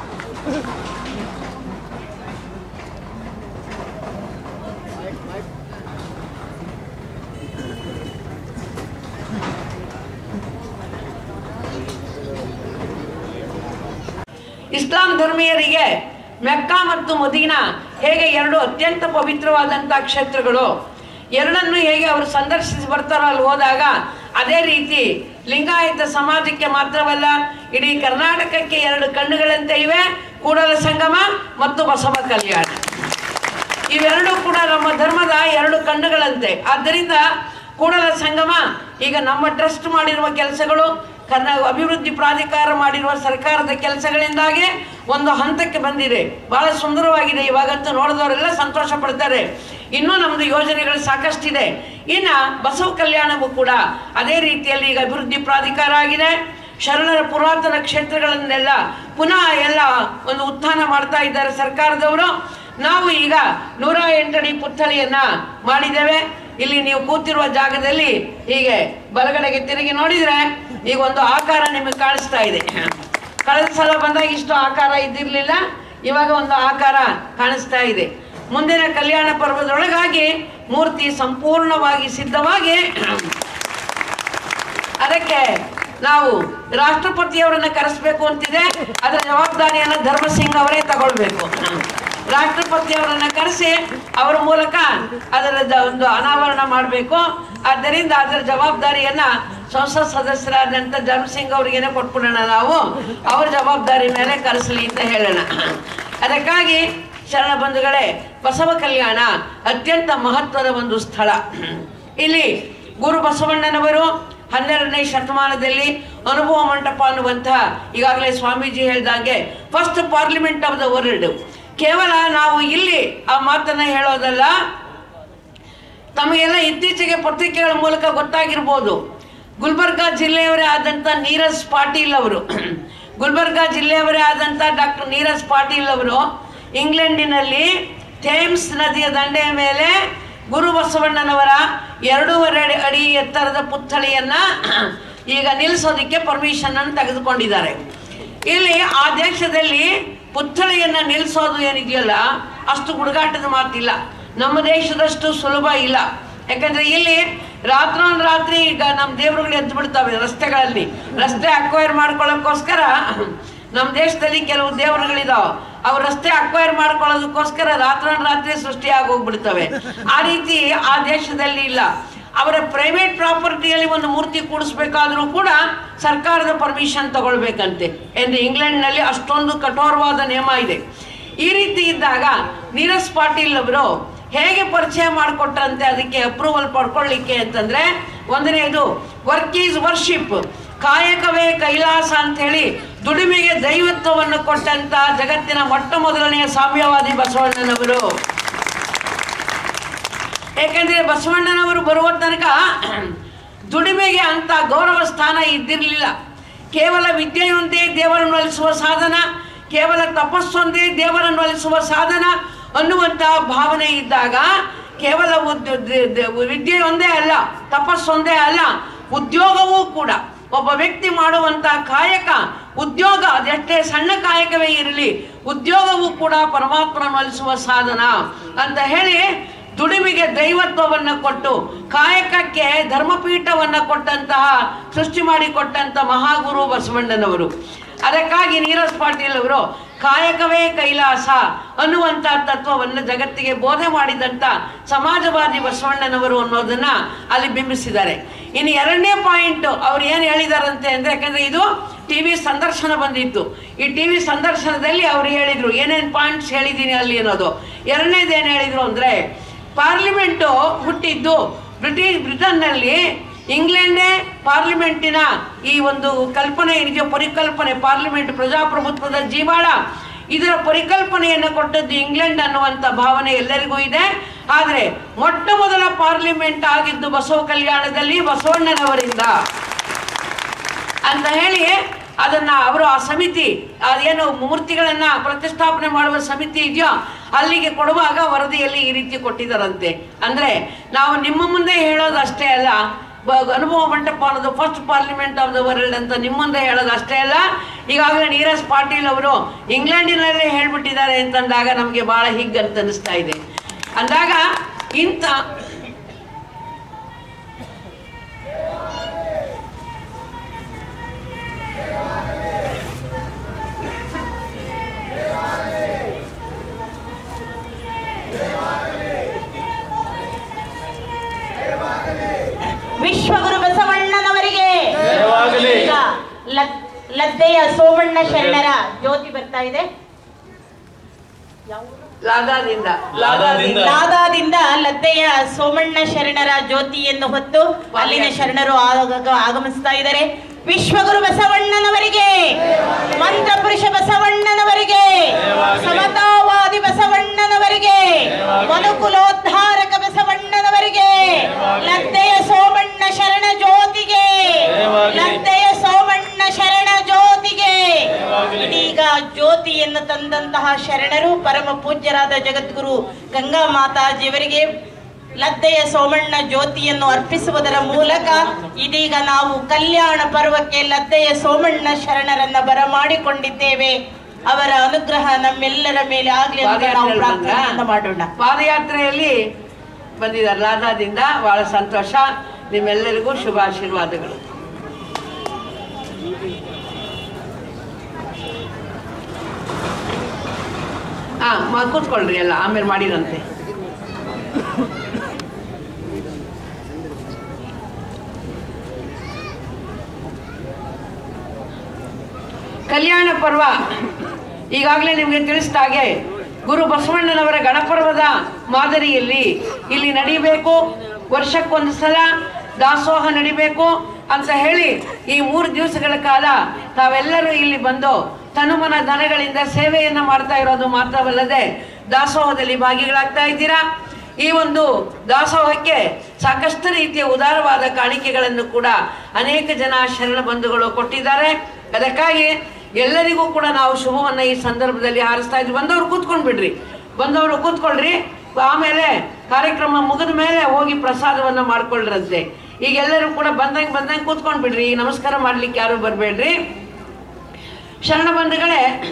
ಇಸ್ಲಾಂ ಧರ್ಮೀಯರಿಗೆ ಮೆಕ್ಕಾ ಮತ್ತು ಮದೀನಾ ಹೇಗೆ ಎರಡು ಅತ್ಯಂತ ಪವಿತ್ರವಾದಂಥ ಕ್ಷೇತ್ರಗಳು ಎರಡನ್ನು ಹೇಗೆ ಅವರು ಸಂದರ್ಶಿಸಿ ಬರ್ತಾರೋ ಅಲ್ಲಿ ಹೋದಾಗ ಅದೇ ರೀತಿ ಲಿಂಗಾಯತ ಸಮಾಜಕ್ಕೆ ಮಾತ್ರವಲ್ಲ ಇಡೀ ಕರ್ನಾಟಕಕ್ಕೆ ಎರಡು ಕಣ್ಣುಗಳಂತೆ ಇವೆ ಕೂಡಲ ಸಂಗಮ ಮತ್ತು ಬಸವ ಕಲ್ಯಾಣ ಇವೆರಡೂ ಕೂಡ ನಮ್ಮ ಧರ್ಮದ ಎರಡು ಕಣ್ಣುಗಳಂತೆ ಆದ್ದರಿಂದ ಕೂಡಲ ಸಂಗಮ ಈಗ ನಮ್ಮ ಟ್ರಸ್ಟ್ ಮಾಡಿರುವ ಕೆಲಸಗಳು ಕರ್ನಾ ಅಭಿವೃದ್ಧಿ ಪ್ರಾಧಿಕಾರ ಮಾಡಿರುವ ಸರ್ಕಾರದ ಕೆಲಸಗಳಿಂದಾಗಿ ಒಂದು ಹಂತಕ್ಕೆ ಬಂದಿದೆ ಬಹಳ ಸುಂದರವಾಗಿದೆ ಇವಾಗಂತೂ ನೋಡಿದವರೆಲ್ಲ ಸಂತೋಷ ಪಡ್ತಾರೆ ಇನ್ನೂ ನಮ್ಮದು ಯೋಜನೆಗಳು ಸಾಕಷ್ಟಿದೆ ಇನ್ನು ಬಸವ ಕಲ್ಯಾಣವೂ ಕೂಡ ಅದೇ ರೀತಿಯಲ್ಲಿ ಈಗ ಅಭಿವೃದ್ಧಿ ಪ್ರಾಧಿಕಾರ ಆಗಿದೆ ಶರಣರ ಪುರಾತನ ಕ್ಷೇತ್ರಗಳನ್ನೆಲ್ಲ ಪುನಃ ಎಲ್ಲ ಒಂದು ಉತ್ಥಾನ ಮಾಡ್ತಾ ಇದ್ದಾರೆ ಸರ್ಕಾರದವರು ನಾವು ಈಗ ನೂರ ಎಂಟಡಿ ಪುತ್ಥಳಿಯನ್ನ ಮಾಡಿದ್ದೇವೆ ಇಲ್ಲಿ ನೀವು ಕೂತಿರುವ ಜಾಗದಲ್ಲಿ ಹೀಗೆ ಬಲಗಡೆಗೆ ತಿರುಗಿ ನೋಡಿದ್ರೆ ಈಗ ಒಂದು ಆಕಾರ ನಿಮಗೆ ಕಾಣಿಸ್ತಾ ಇದೆ ಕಳೆದ ಸಲ ಬಂದಾಗ ಇಷ್ಟು ಆಕಾರ ಇದ್ದಿರಲಿಲ್ಲ ಇವಾಗ ಒಂದು ಆಕಾರ ಕಾಣಿಸ್ತಾ ಇದೆ ಮುಂದಿನ ಕಲ್ಯಾಣ ಪರ್ವದೊಳಗಾಗಿ ಮೂರ್ತಿ ಸಂಪೂರ್ಣವಾಗಿ ಸಿದ್ಧವಾಗಿ ಅದಕ್ಕೆ ನಾವು ರಾಷ್ಟ್ರಪತಿಯವರನ್ನ ಕರೆಸ್ಬೇಕು ಅಂತಿದೆ ಅದರ ಜವಾಬ್ದಾರಿಯನ್ನು ಧರ್ಮಸಿಂಗ್ ಅವರೇ ತಗೊಳ್ಬೇಕು ರಾಷ್ಟ್ರಪತಿಯವರನ್ನ ಕರೆಸಿ ಅವರ ಮೂಲಕ ಅದರ ದ- ಒಂದು ಅನಾವರಣ ಮಾಡಬೇಕು ಆದ್ದರಿಂದ ಅದರ ಜವಾಬ್ದಾರಿಯನ್ನ ಸಂಸತ್ ಸದಸ್ಯರಾದಂಥ ಧರ್ಮಸಿಂಗ್ ಅವರಿಗೇನೆ ಕೊಟ್ಬಿಡೋಣ ನಾವು ಅವ್ರ ಜವಾಬ್ದಾರಿ ಮೇಲೆ ಕರೆಸಲಿ ಅಂತ ಹೇಳೋಣ ಅದಕ್ಕಾಗಿ ಶರಣ ಬಂಧುಗಳೇ ಬಸವ ಕಲ್ಯಾಣ ಅತ್ಯಂತ ಮಹತ್ವದ ಒಂದು ಸ್ಥಳ ಇಲ್ಲಿ ಗುರು ಬಸವಣ್ಣನವರು ಹನ್ನೆರಡನೇ ಶತಮಾನದಲ್ಲಿ ಅನುಭವ ಮಂಟಪ ಅನ್ನುವಂತಹ ಈಗಾಗಲೇ ಸ್ವಾಮೀಜಿ ಹೇಳಿದಾಗೆ first parliament of the world ಕೇವಲ ನಾವು ಇಲ್ಲಿ ಆ ಮಾತನ್ನ ಹೇಳೋದಲ್ಲ ತಮಗೆಲ್ಲ ಇತ್ತೀಚೆಗೆ ಪತ್ರಿಕೆಗಳ ಮೂಲಕ ಗೊತ್ತಾಗಿರ್ಬೋದು ಗುಲ್ಬರ್ಗಾ ಜಿಲ್ಲೆಯವರೇ ಆದಂಥ ನೀರಜ್ ಪಾಟೀಲ್ ಅವರು ಗುಲ್ಬರ್ಗಾ ಜಿಲ್ಲೆಯವರೇ ಆದಂಥ ಡಾಕ್ಟರ್ ನೀರಜ್ ಪಾಟೀಲ್ ಅವರು ಇಂಗ್ಲೆಂಡಿನಲ್ಲಿ ಥೇಮ್ಸ್ ನದಿಯ ದಂಡೆಯ ಮೇಲೆ ಗುರು ಬಸವಣ್ಣನವರ ಎರಡೂವರೆ ಅಡಿ ಅಡಿ ಎತ್ತರದ ಪುತ್ಥಳಿಯನ್ನ ಈಗ ನಿಲ್ಲಿಸೋದಕ್ಕೆ ಪರ್ಮಿಷನ್ ಅನ್ನು ತೆಗೆದುಕೊಂಡಿದ್ದಾರೆ ಇಲ್ಲಿ ಆ ದೇಶದಲ್ಲಿ ಪುತ್ಥಳಿಯನ್ನ ನಿಲ್ಲಿಸೋದು ಏನಿದೆಯಲ್ಲ ಅಷ್ಟು ಹುಡುಗಾಟದ ಮಾತಿಲ್ಲ ನಮ್ಮ ದೇಶದಷ್ಟು ಸುಲಭ ಇಲ್ಲ ಯಾಕಂದ್ರೆ ಇಲ್ಲಿ ರಾತ್ರಿ ಈಗ ನಮ್ಮ ದೇವರುಗಳು ಎದ್ದು ಬಿಡ್ತವೆ ರಸ್ತೆಗಳಲ್ಲಿ ರಸ್ತೆ ಅಕ್ವೈರ್ ಮಾಡ್ಕೊಳ್ಳೋಕ್ಕೋಸ್ಕರ ನಮ್ಮ ದೇಶದಲ್ಲಿ ಕೆಲವು ದೇವರುಗಳಿದಾವ ಅವು ರಸ್ತೆ ಅಕ್ವೈರ್ ಮಾಡ್ಕೊಳ್ಳೋದಕ್ಕೋಸ್ಕರ ರಾತ್ರಿ ಸೃಷ್ಟಿಯಾಗಿ ಹೋಗ್ಬಿಡ್ತವೆ ಆ ರೀತಿ ಆ ದೇಶದಲ್ಲಿ ಇಲ್ಲ ಅವರ ಪ್ರೈವೇಟ್ ಪ್ರಾಪರ್ಟಿಯಲ್ಲಿ ಒಂದು ಮೂರ್ತಿ ಕೂಡಿಸ್ಬೇಕಾದ್ರೂ ಕೂಡ ಸರ್ಕಾರದ ಪರ್ಮಿಷನ್ ತಗೊಳ್ಬೇಕಂತೆ ಎಂದು ಇಂಗ್ಲೆಂಡ್ನಲ್ಲಿ ಅಷ್ಟೊಂದು ಕಠೋರವಾದ ನಿಯಮ ಇದೆ ಈ ರೀತಿ ಇದ್ದಾಗ ನೀರಜ್ ಪಾಟೀಲ್ ಅವರು ಹೇಗೆ ಪರಿಚಯ ಮಾಡಿಕೊಟ್ರಂತೆ ಅದಕ್ಕೆ ಅಪ್ರೂವಲ್ ಪಡ್ಕೊಳ್ಳಿಕ್ಕೆ ಅಂತಂದ್ರೆ ಒಂದನೇದು ವರ್ಕ್ ಈಸ್ ವರ್ಷಿಪ್ ಕಾಯಕವೇ ಕೈಲಾಸ ಅಂತ ಹೇಳಿ ದುಡಿಮೆಗೆ ದೈವತ್ವವನ್ನು ಕೊಟ್ಟಂತ ಜಗತ್ತಿನ ಮೊಟ್ಟ ಮೊದಲನೆಯ ಸಾಮ್ಯವಾದಿ ಬಸವಣ್ಣನವರು ಯಾಕಂದ್ರೆ ಬಸವಣ್ಣನವರು ಬರುವ ತನಕ ದುಡಿಮೆಗೆ ಅಂತ ಗೌರವ ಸ್ಥಾನ ಇದ್ದಿರಲಿಲ್ಲ ಕೇವಲ ವಿದ್ಯೆಯೊಂದೇ ದೇವರನ್ನು ಒಲಿಸುವ ಸಾಧನ ಕೇವಲ ತಪಸ್ಸೊಂದೇ ದೇವರನ್ನು ಒಲಿಸುವ ಸಾಧನ ಅನ್ನುವಂತಹ ಭಾವನೆ ಇದ್ದಾಗ ಕೇವಲ ಉದ್- ದ- ದ- ವಿದ್ಯೆ ಒಂದೇ ಅಲ್ಲ ತಪಸ್ಸೊಂದೇ ಅಲ್ಲ ಉದ್ಯೋಗವೂ ಕೂಡ ಒಬ್ಬ ವ್ಯಕ್ತಿ ಮಾಡುವಂತ ಕಾಯಕ ಉದ್ಯೋಗ ಅದೆಷ್ಟೇ ಸಣ್ಣ ಕಾಯಕವೇ ಇರಲಿ ಉದ್ಯೋಗವೂ ಕೂಡ ಪರಮಾತ್ಮನ ಒಲಿಸುವ ಸಾಧನ ಅಂತ ಹೇಳಿ ದುಡಿಮೆಗೆ ದೈವತ್ವವನ್ನ ಕೊಟ್ಟು ಕಾಯಕಕ್ಕೆ ಧರ್ಮಪೀಠವನ್ನ ಕೊಟ್ಟಂತಹ ಸೃಷ್ಟಿ ಮಾಡಿ ಕೊಟ್ಟಂತ ಮಹಾಗುರು ಬಸವಣ್ಣನವರು ಅದಕ್ಕಾಗಿ ನೀರಜ್ ಪಾಟೀಲ್ ಅವರು ಕಾಯಕವೇ ಕೈಲಾಸ ಅನ್ನುವಂಥ ತತ್ವವನ್ನು ಜಗತ್ತಿಗೆ ಬೋಧನೆ ಮಾಡಿದಂಥ ಸಮಾಜವಾದಿ ಬಸವಣ್ಣನವರು ಅನ್ನೋದನ್ನ ಅಲ್ಲಿ ಬಿಂಬಿಸಿದ್ದಾರೆ ಇನ್ನು ಎರಡನೇ ಪಾಯಿಂಟ್ ಅವ್ರು ಏನು ಹೇಳಿದಾರಂತೆ ಅಂದ್ರೆ ಯಾಕಂದ್ರೆ ಇದು ಟಿ ವಿ ಸಂದರ್ಶನ ಬಂದಿತ್ತು ಈ ಟಿ ವಿ ಸಂದರ್ಶನದಲ್ಲಿ ಅವ್ರು ಹೇಳಿದ್ರು ಏನೇನು ಪಾಯಿಂಟ್ಸ್ ಹೇಳಿದ್ದೀನಿ ಅಲ್ಲಿ ಅನ್ನೋದು ಎರಡನೇದು ಏನು ಹೇಳಿದ್ರು ಅಂದ್ರೆ ಪಾರ್ಲಿಮೆಂಟು ಹುಟ್ಟಿದ್ದು ಬ್ರಿಟಿಷ್ ಬ್ರಿಟನ್ನಲ್ಲಿ ಇಂಗ್ಲೆಂಡೇ ಪಾರ್ಲಿಮೆಂಟಿನ ಈ ಒಂದು ಕಲ್ಪನೆ ಏನಿದೆಯೋ ಪರಿಕಲ್ಪನೆ ಪಾರ್ಲಿಮೆಂಟ್ ಪ್ರಜಾಪ್ರಭುತ್ವದ ಜೀವಾಳ ಇದರ ಪರಿಕಲ್ಪನೆಯನ್ನು ಕೊಟ್ಟದ್ದು ಇಂಗ್ಲೆಂಡ್ ಅನ್ನುವಂಥ ಭಾವನೆ ಎಲ್ಲರಿಗೂ ಇದೆ ಆದರೆ ಮೊಟ್ಟ ಮೊದಲ ಪಾರ್ಲಿಮೆಂಟ್ ಆಗಿದ್ದು ಬಸವ ಕಲ್ಯಾಣದಲ್ಲಿ ಬಸವಣ್ಣನವರಿಂದ ಅಂತ ಹೇಳಿ ಅದನ್ನ ಅವರು ಆ ಸಮಿತಿ ಅದೇನು ಮೂರ್ತಿಗಳನ್ನ ಪ್ರತಿಷ್ಠಾಪನೆ ಮಾಡುವ ಸಮಿತಿ ಇದೆಯೋ ಅಲ್ಲಿಗೆ ಕೊಡುವಾಗ ವರದಿಯಲ್ಲಿ ಈ ರೀತಿ ಕೊಟ್ಟಿದ್ದಾರಂತೆ ಅಂದ್ರೆ ನಾವು ನಿಮ್ಮ ಮುಂದೆ ಹೇಳೋದು ಅಷ್ಟೇ ಅಲ್ಲ ಬ- ಅನುಭವ ಮಂಟಪ ಅನ್ನೋದು first parliament of the world ಅಂತ ನಿಮ್ಮ ಮುಂದೆ ಹೇಳೋದು ಅಷ್ಟೇ ಅಲ್ಲ ಈಗಾಗಲೇ ನೀರಜ್ ಪಾಟೀಲ್ ಅವರು ಇಂಗ್ಲೆಂಡಿನಲ್ಲೇ ಹೇಳ್ಬಿಟ್ಟಿದ್ದಾರೆ ಅಂತಂದಾಗ ನಮಗೆ ಬಹಳ ಹಿಗ್ಗಂತ ಅನಿಸ್ತಾ ಇದೆ ಅಂದಾಗ ಇಂಥ ವಿಶ್ವಗುರು ಬಸವಣ್ಣನವರಿಗೆ ಜಯವಾಗಲಿ. ಈಗ ಲದ್- ಲದ್ದೆಯ ಸೋಮಣ್ಣ ಶರಣರ ಜ್ಯೋತಿ ಬರ್ತಾ ಇದೆ ಲಾದಾದಿಂದ ಲಾದಾದಿಂದ. ಲಾದಾದಿಂದ ಲದ್ದೆಯ ಸೋಮಣ್ಣ ಶರಣರ ಜ್ಯೋತಿಯನ್ನು ಹೊತ್ತು ಅಲ್ಲಿನ ಶರಣರು ಆಗ- ಆಗಮಿಸ್ತಾ ಇದ್ದಾರೆ ವಿಶ್ವಗುರು ಬಸವಣ್ಣನವರಿಗೆ ಮಂತ್ರಪುರುಷ ಬಸವಣ್ಣನವರಿಗೆ ಜಯವಾಗಲಿ. ಸಮತಾವಾದಿ ಬಸವಣ್ಣನವರಿಗೆ ಜಯವಾಗಲಿ. ಮನುಕುಲೋದ್ಧಾರಕ ಬಸವಣ್ಣನವರಿಗೆ ಜಯವಾಗಲಿ. ಲದ್ದೆಯ ಸೋಮಣ್ಣ ಶರಣ ಜ್ಯೋತಿಗೆ ಜಯವಾಗಲಿ. ಲದ್ದೆಯ ಸೋಮಣ್ಣ ಶರಣ ಜ್ಯೋತಿಗೆ ಜಯವಾಗಲಿ. ಇದೀಗ ಜ್ಯೋತಿಯನ್ನು ತಂದಂತಹ ಶರಣರು ಪರಮ ಪೂಜ್ಯರಾದ ಜಗದ್ಗುರು ಗಂಗಾ ಮಾತಾಜಿಯವರಿಗೆ ಲದ್ದೆಯ ಸೋಮಣ್ಣ ಜ್ಯೋತಿಯನ್ನು ಅರ್ಪಿಸುವುದರ ಮೂಲಕ ಇದೀಗ ನಾವು ಕಲ್ಯಾಣ ಪರ್ವಕ್ಕೆ ಲದ್ದೆಯ ಸೋಮಣ್ಣ ಶರಣರನ್ನ ಬರಮಾಡಿಕೊಂಡಿದ್ದೇವೆ ಅವರ ಅನುಗ್ರಹ ನಮ್ಮೆಲ್ಲರ ಮೇಲೆ ಆಗ್ಲಿ ಅಂತ ನಾವು ಪಾದಯಾತ್ರೆಯಲ್ಲಿ ಪ್ರಾರ್ಥನೆಯಿಂದ ಬಂದ್ರಾ? ಮಾಡೋಣ ಪಾದಯಾತ್ರೆಯಲ್ಲಿ ಬಂದಿದ್ದಾರೆ ಲಾದಾದಿಂದ ಬಹಳ ಸಂತೋಷ ನಿಮ್ಮೆಲ್ಲರಿಗೂ ಶುಭಾಶೀರ್ವಾದಗಳು ಹಾ ಮ- ಕೂತ್ಕೊಳ್ರಿ ಎಲ್ಲ ಆಮೇಲೆ ಮಾಡಿರಂತೆ ಕಲ್ಯಾಣ ಪರ್ವ ಈಗಾಗಲೇ ನಿಮಗೆ ತಿಳಿಸಿದ ಹಾಗೆ ಗುರು ಬಸವಣ್ಣನವರ ಗಣಪರ್ವದ ಮಾದರಿಯಲ್ಲಿ ಇಲ್ಲಿ ನಡಿಬೇಕು ವರ್ಷಕ್ಕೊಂದು ಸಲ ದಾಸೋಹ ನಡಿಬೇಕು ಅಂತ ಹೇಳಿ ಈ ಮೂರು ದಿವಸಗಳ ಕಾಲ ತಾವೆಲ್ಲರೂ ಇಲ್ಲಿ ಬಂದು ತನುಮನ ದನಗಳಿಂದ ಸೇವೆಯನ್ನ ಮಾಡ್ತಾ ಇರೋದು ಮಾತ್ರವಲ್ಲದೆ ದಾಸೋಹದಲ್ಲಿ ಭಾಗಿಗಳಾಗ್ತಾ ಇದ್ದೀರಾ ಈ ಒಂದು ದಾಸೋಹಕ್ಕೆ ಸಾಕಷ್ಟು ರೀತಿಯ ಉದಾರವಾದ ಕಾಣಿಕೆಗಳನ್ನು ಕೂಡ ಅನೇಕ ಜನ ಶರಣ ಬಂಧುಗಳು ಕೊಟ್ಟಿದ್ದಾರೆ ಅದಕ್ಕಾಗಿ ಎಲ್ಲರಿಗೂ ಕೂಡ ನಾವು ಶುಭವನ್ನ ಈ ಸಂದರ್ಭದಲ್ಲಿ ಹಾರಿಸ್ತಾ ಇದ್ವಿ ಬಂದವರು ಕೂತ್ಕೊಂಡ್ ಬಿಡ್ರಿ ಬಂದವರು ಕೂತ್ಕೊಳ್ರಿ ಆಮೇಲೆ ಕಾರ್ಯಕ್ರಮ ಮುಗಿದ ಮೇಲೆ ಹೋಗಿ ಪ್ರಸಾದವನ್ನ ಮಾಡ್ಕೊಳ್ರಂತೆ ಈಗ ಎಲ್ಲರೂ ಕೂಡ ಬಂದಂಗೆ ಬಂದಂಗೆ ಕೂತ್ಕೊಂಡ್ ಬಿಡ್ರಿ ಈಗ ನಮಸ್ಕಾರ ಮಾಡ್ಲಿಕ್ಕೆ ಯಾರು ಬರಬೇಡ್ರಿ ಶರಣ ಬಂಧುಗಳೇ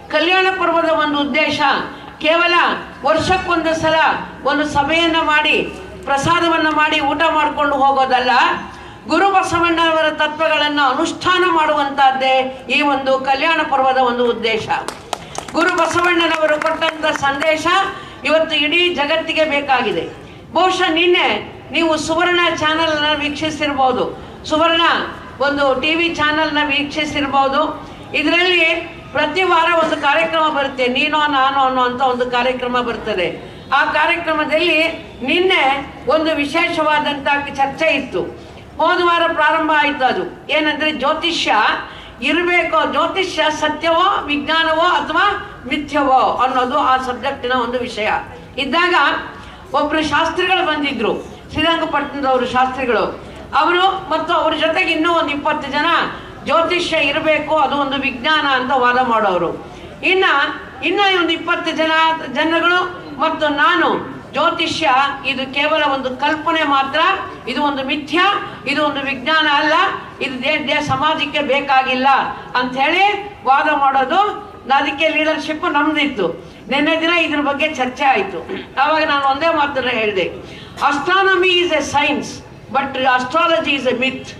ಕಲ್ಯಾಣ ಪರ್ವದ ಒಂದು ಉದ್ದೇಶ ಕೇವಲ ವರ್ಷಕ್ಕೊಂದು ಸಲ ಒಂದು ಸಭೆಯನ್ನು ಮಾಡಿ ಪ್ರಸಾದವನ್ನು ಮಾಡಿ ಊಟ ಮಾಡಿಕೊಂಡು ಹೋಗೋದಲ್ಲ ಗುರು ಬಸವಣ್ಣವರ ತತ್ವಗಳನ್ನು ಅನುಷ್ಠಾನ ಮಾಡುವಂತಹದ್ದೇ ಈ ಒಂದು ಕಲ್ಯಾಣ ಪರ್ವದ ಒಂದು ಉದ್ದೇಶ ಗುರು ಬಸವಣ್ಣನವರು ಕೊಟ್ಟಂತ ಸಂದೇಶ ಇವತ್ತು ಇಡೀ ಜಗತ್ತಿಗೆ ಬೇಕಾಗಿದೆ ಬಹುಶಃ ನಿನ್ನೆ ನೀವು ಸುವರ್ಣ ಚಾನೆಲ್ನ ವೀಕ್ಷಿಸಿರ್ಬೋದು ಸುವರ್ಣ ಒಂದು ಟಿ ವಿ ಚಾನೆಲ್ನ ವೀಕ್ಷಿಸಿರ್ಬೋದು ಇದರಲ್ಲಿ ಪ್ರತಿ ವಾರ ಒಂದು ಕಾರ್ಯಕ್ರಮ ಬರುತ್ತೆ ನೀನೋ ನಾನು ಅನ್ನೋ ಒಂದು ಕಾರ್ಯಕ್ರಮ ಬರ್ತದೆ ಆ ಕಾರ್ಯಕ್ರಮದಲ್ಲಿ ನಿನ್ನೆ ಒಂದು ವಿಶೇಷವಾದಂಥ ಚರ್ಚೆ ಇತ್ತು ಹೋದ ವಾರ ಪ್ರಾರಂಭ ಆಯಿತು ಅದು ಏನಂದ್ರೆ ಜ್ಯೋತಿಷ್ಯ ಇರಬೇಕೋ ಜ್ಯೋತಿಷ್ಯ ಸತ್ಯವೋ ವಿಜ್ಞಾನವೋ ಅಥವಾ ಮಿಥ್ಯವೋ ಅನ್ನೋದು ಆ ಸಬ್ಜೆಕ್ಟಿನ ಒಂದು ವಿಷಯ ಇದ್ದಾಗ ಒಬ್ರು ಶಾಸ್ತ್ರಿಗಳು ಬಂದಿದ್ರು ಶ್ರೀರಂಗಪಟ್ಟಣದವರು ಶಾಸ್ತ್ರಿಗಳು ಅವರು ಮತ್ತು ಅವ್ರ ಜೊತೆಗೆ ಇನ್ನೂ ಒಂದು ಇಪ್ಪತ್ತು ಜನ ಜ್ಯೋತಿಷ್ಯ ಇರಬೇಕು ಅದು ಒಂದು ವಿಜ್ಞಾನ ಅಂತ ವಾದ ಮಾಡೋರು ಇನ್ನ ಇನ್ನ ಒಂದು ಇಪ್ಪತ್ತು ಜನ ಜನಗಳು ಮತ್ತು ನಾನು ಜ್ಯೋತಿಷ್ಯ ಇದು ಕೇವಲ ಒಂದು ಕಲ್ಪನೆ ಮಾತ್ರ ಇದು ಒಂದು ಮಿಥ್ಯ ಇದು ಒಂದು ವಿಜ್ಞಾನ ಅಲ್ಲ ಇದು ದೇ ದೇ ಸಮಾಜಕ್ಕೆ ಬೇಕಾಗಿಲ್ಲ ಅಂತ ಹೇಳಿ ವಾದ ಮಾಡೋದು ಅದಕ್ಕೆ ಲೀಡರ್ಶಿಪ್ ನಮ್ದಿತ್ತು ನಿನ್ನೆ ದಿನ ಇದ್ರ ಬಗ್ಗೆ ಚರ್ಚೆ ಆಯಿತು ಆವಾಗ ನಾನು ಒಂದೇ ಮಾತನ್ನ ಹೇಳಿದೆ astronomy is a science but astrology is a myth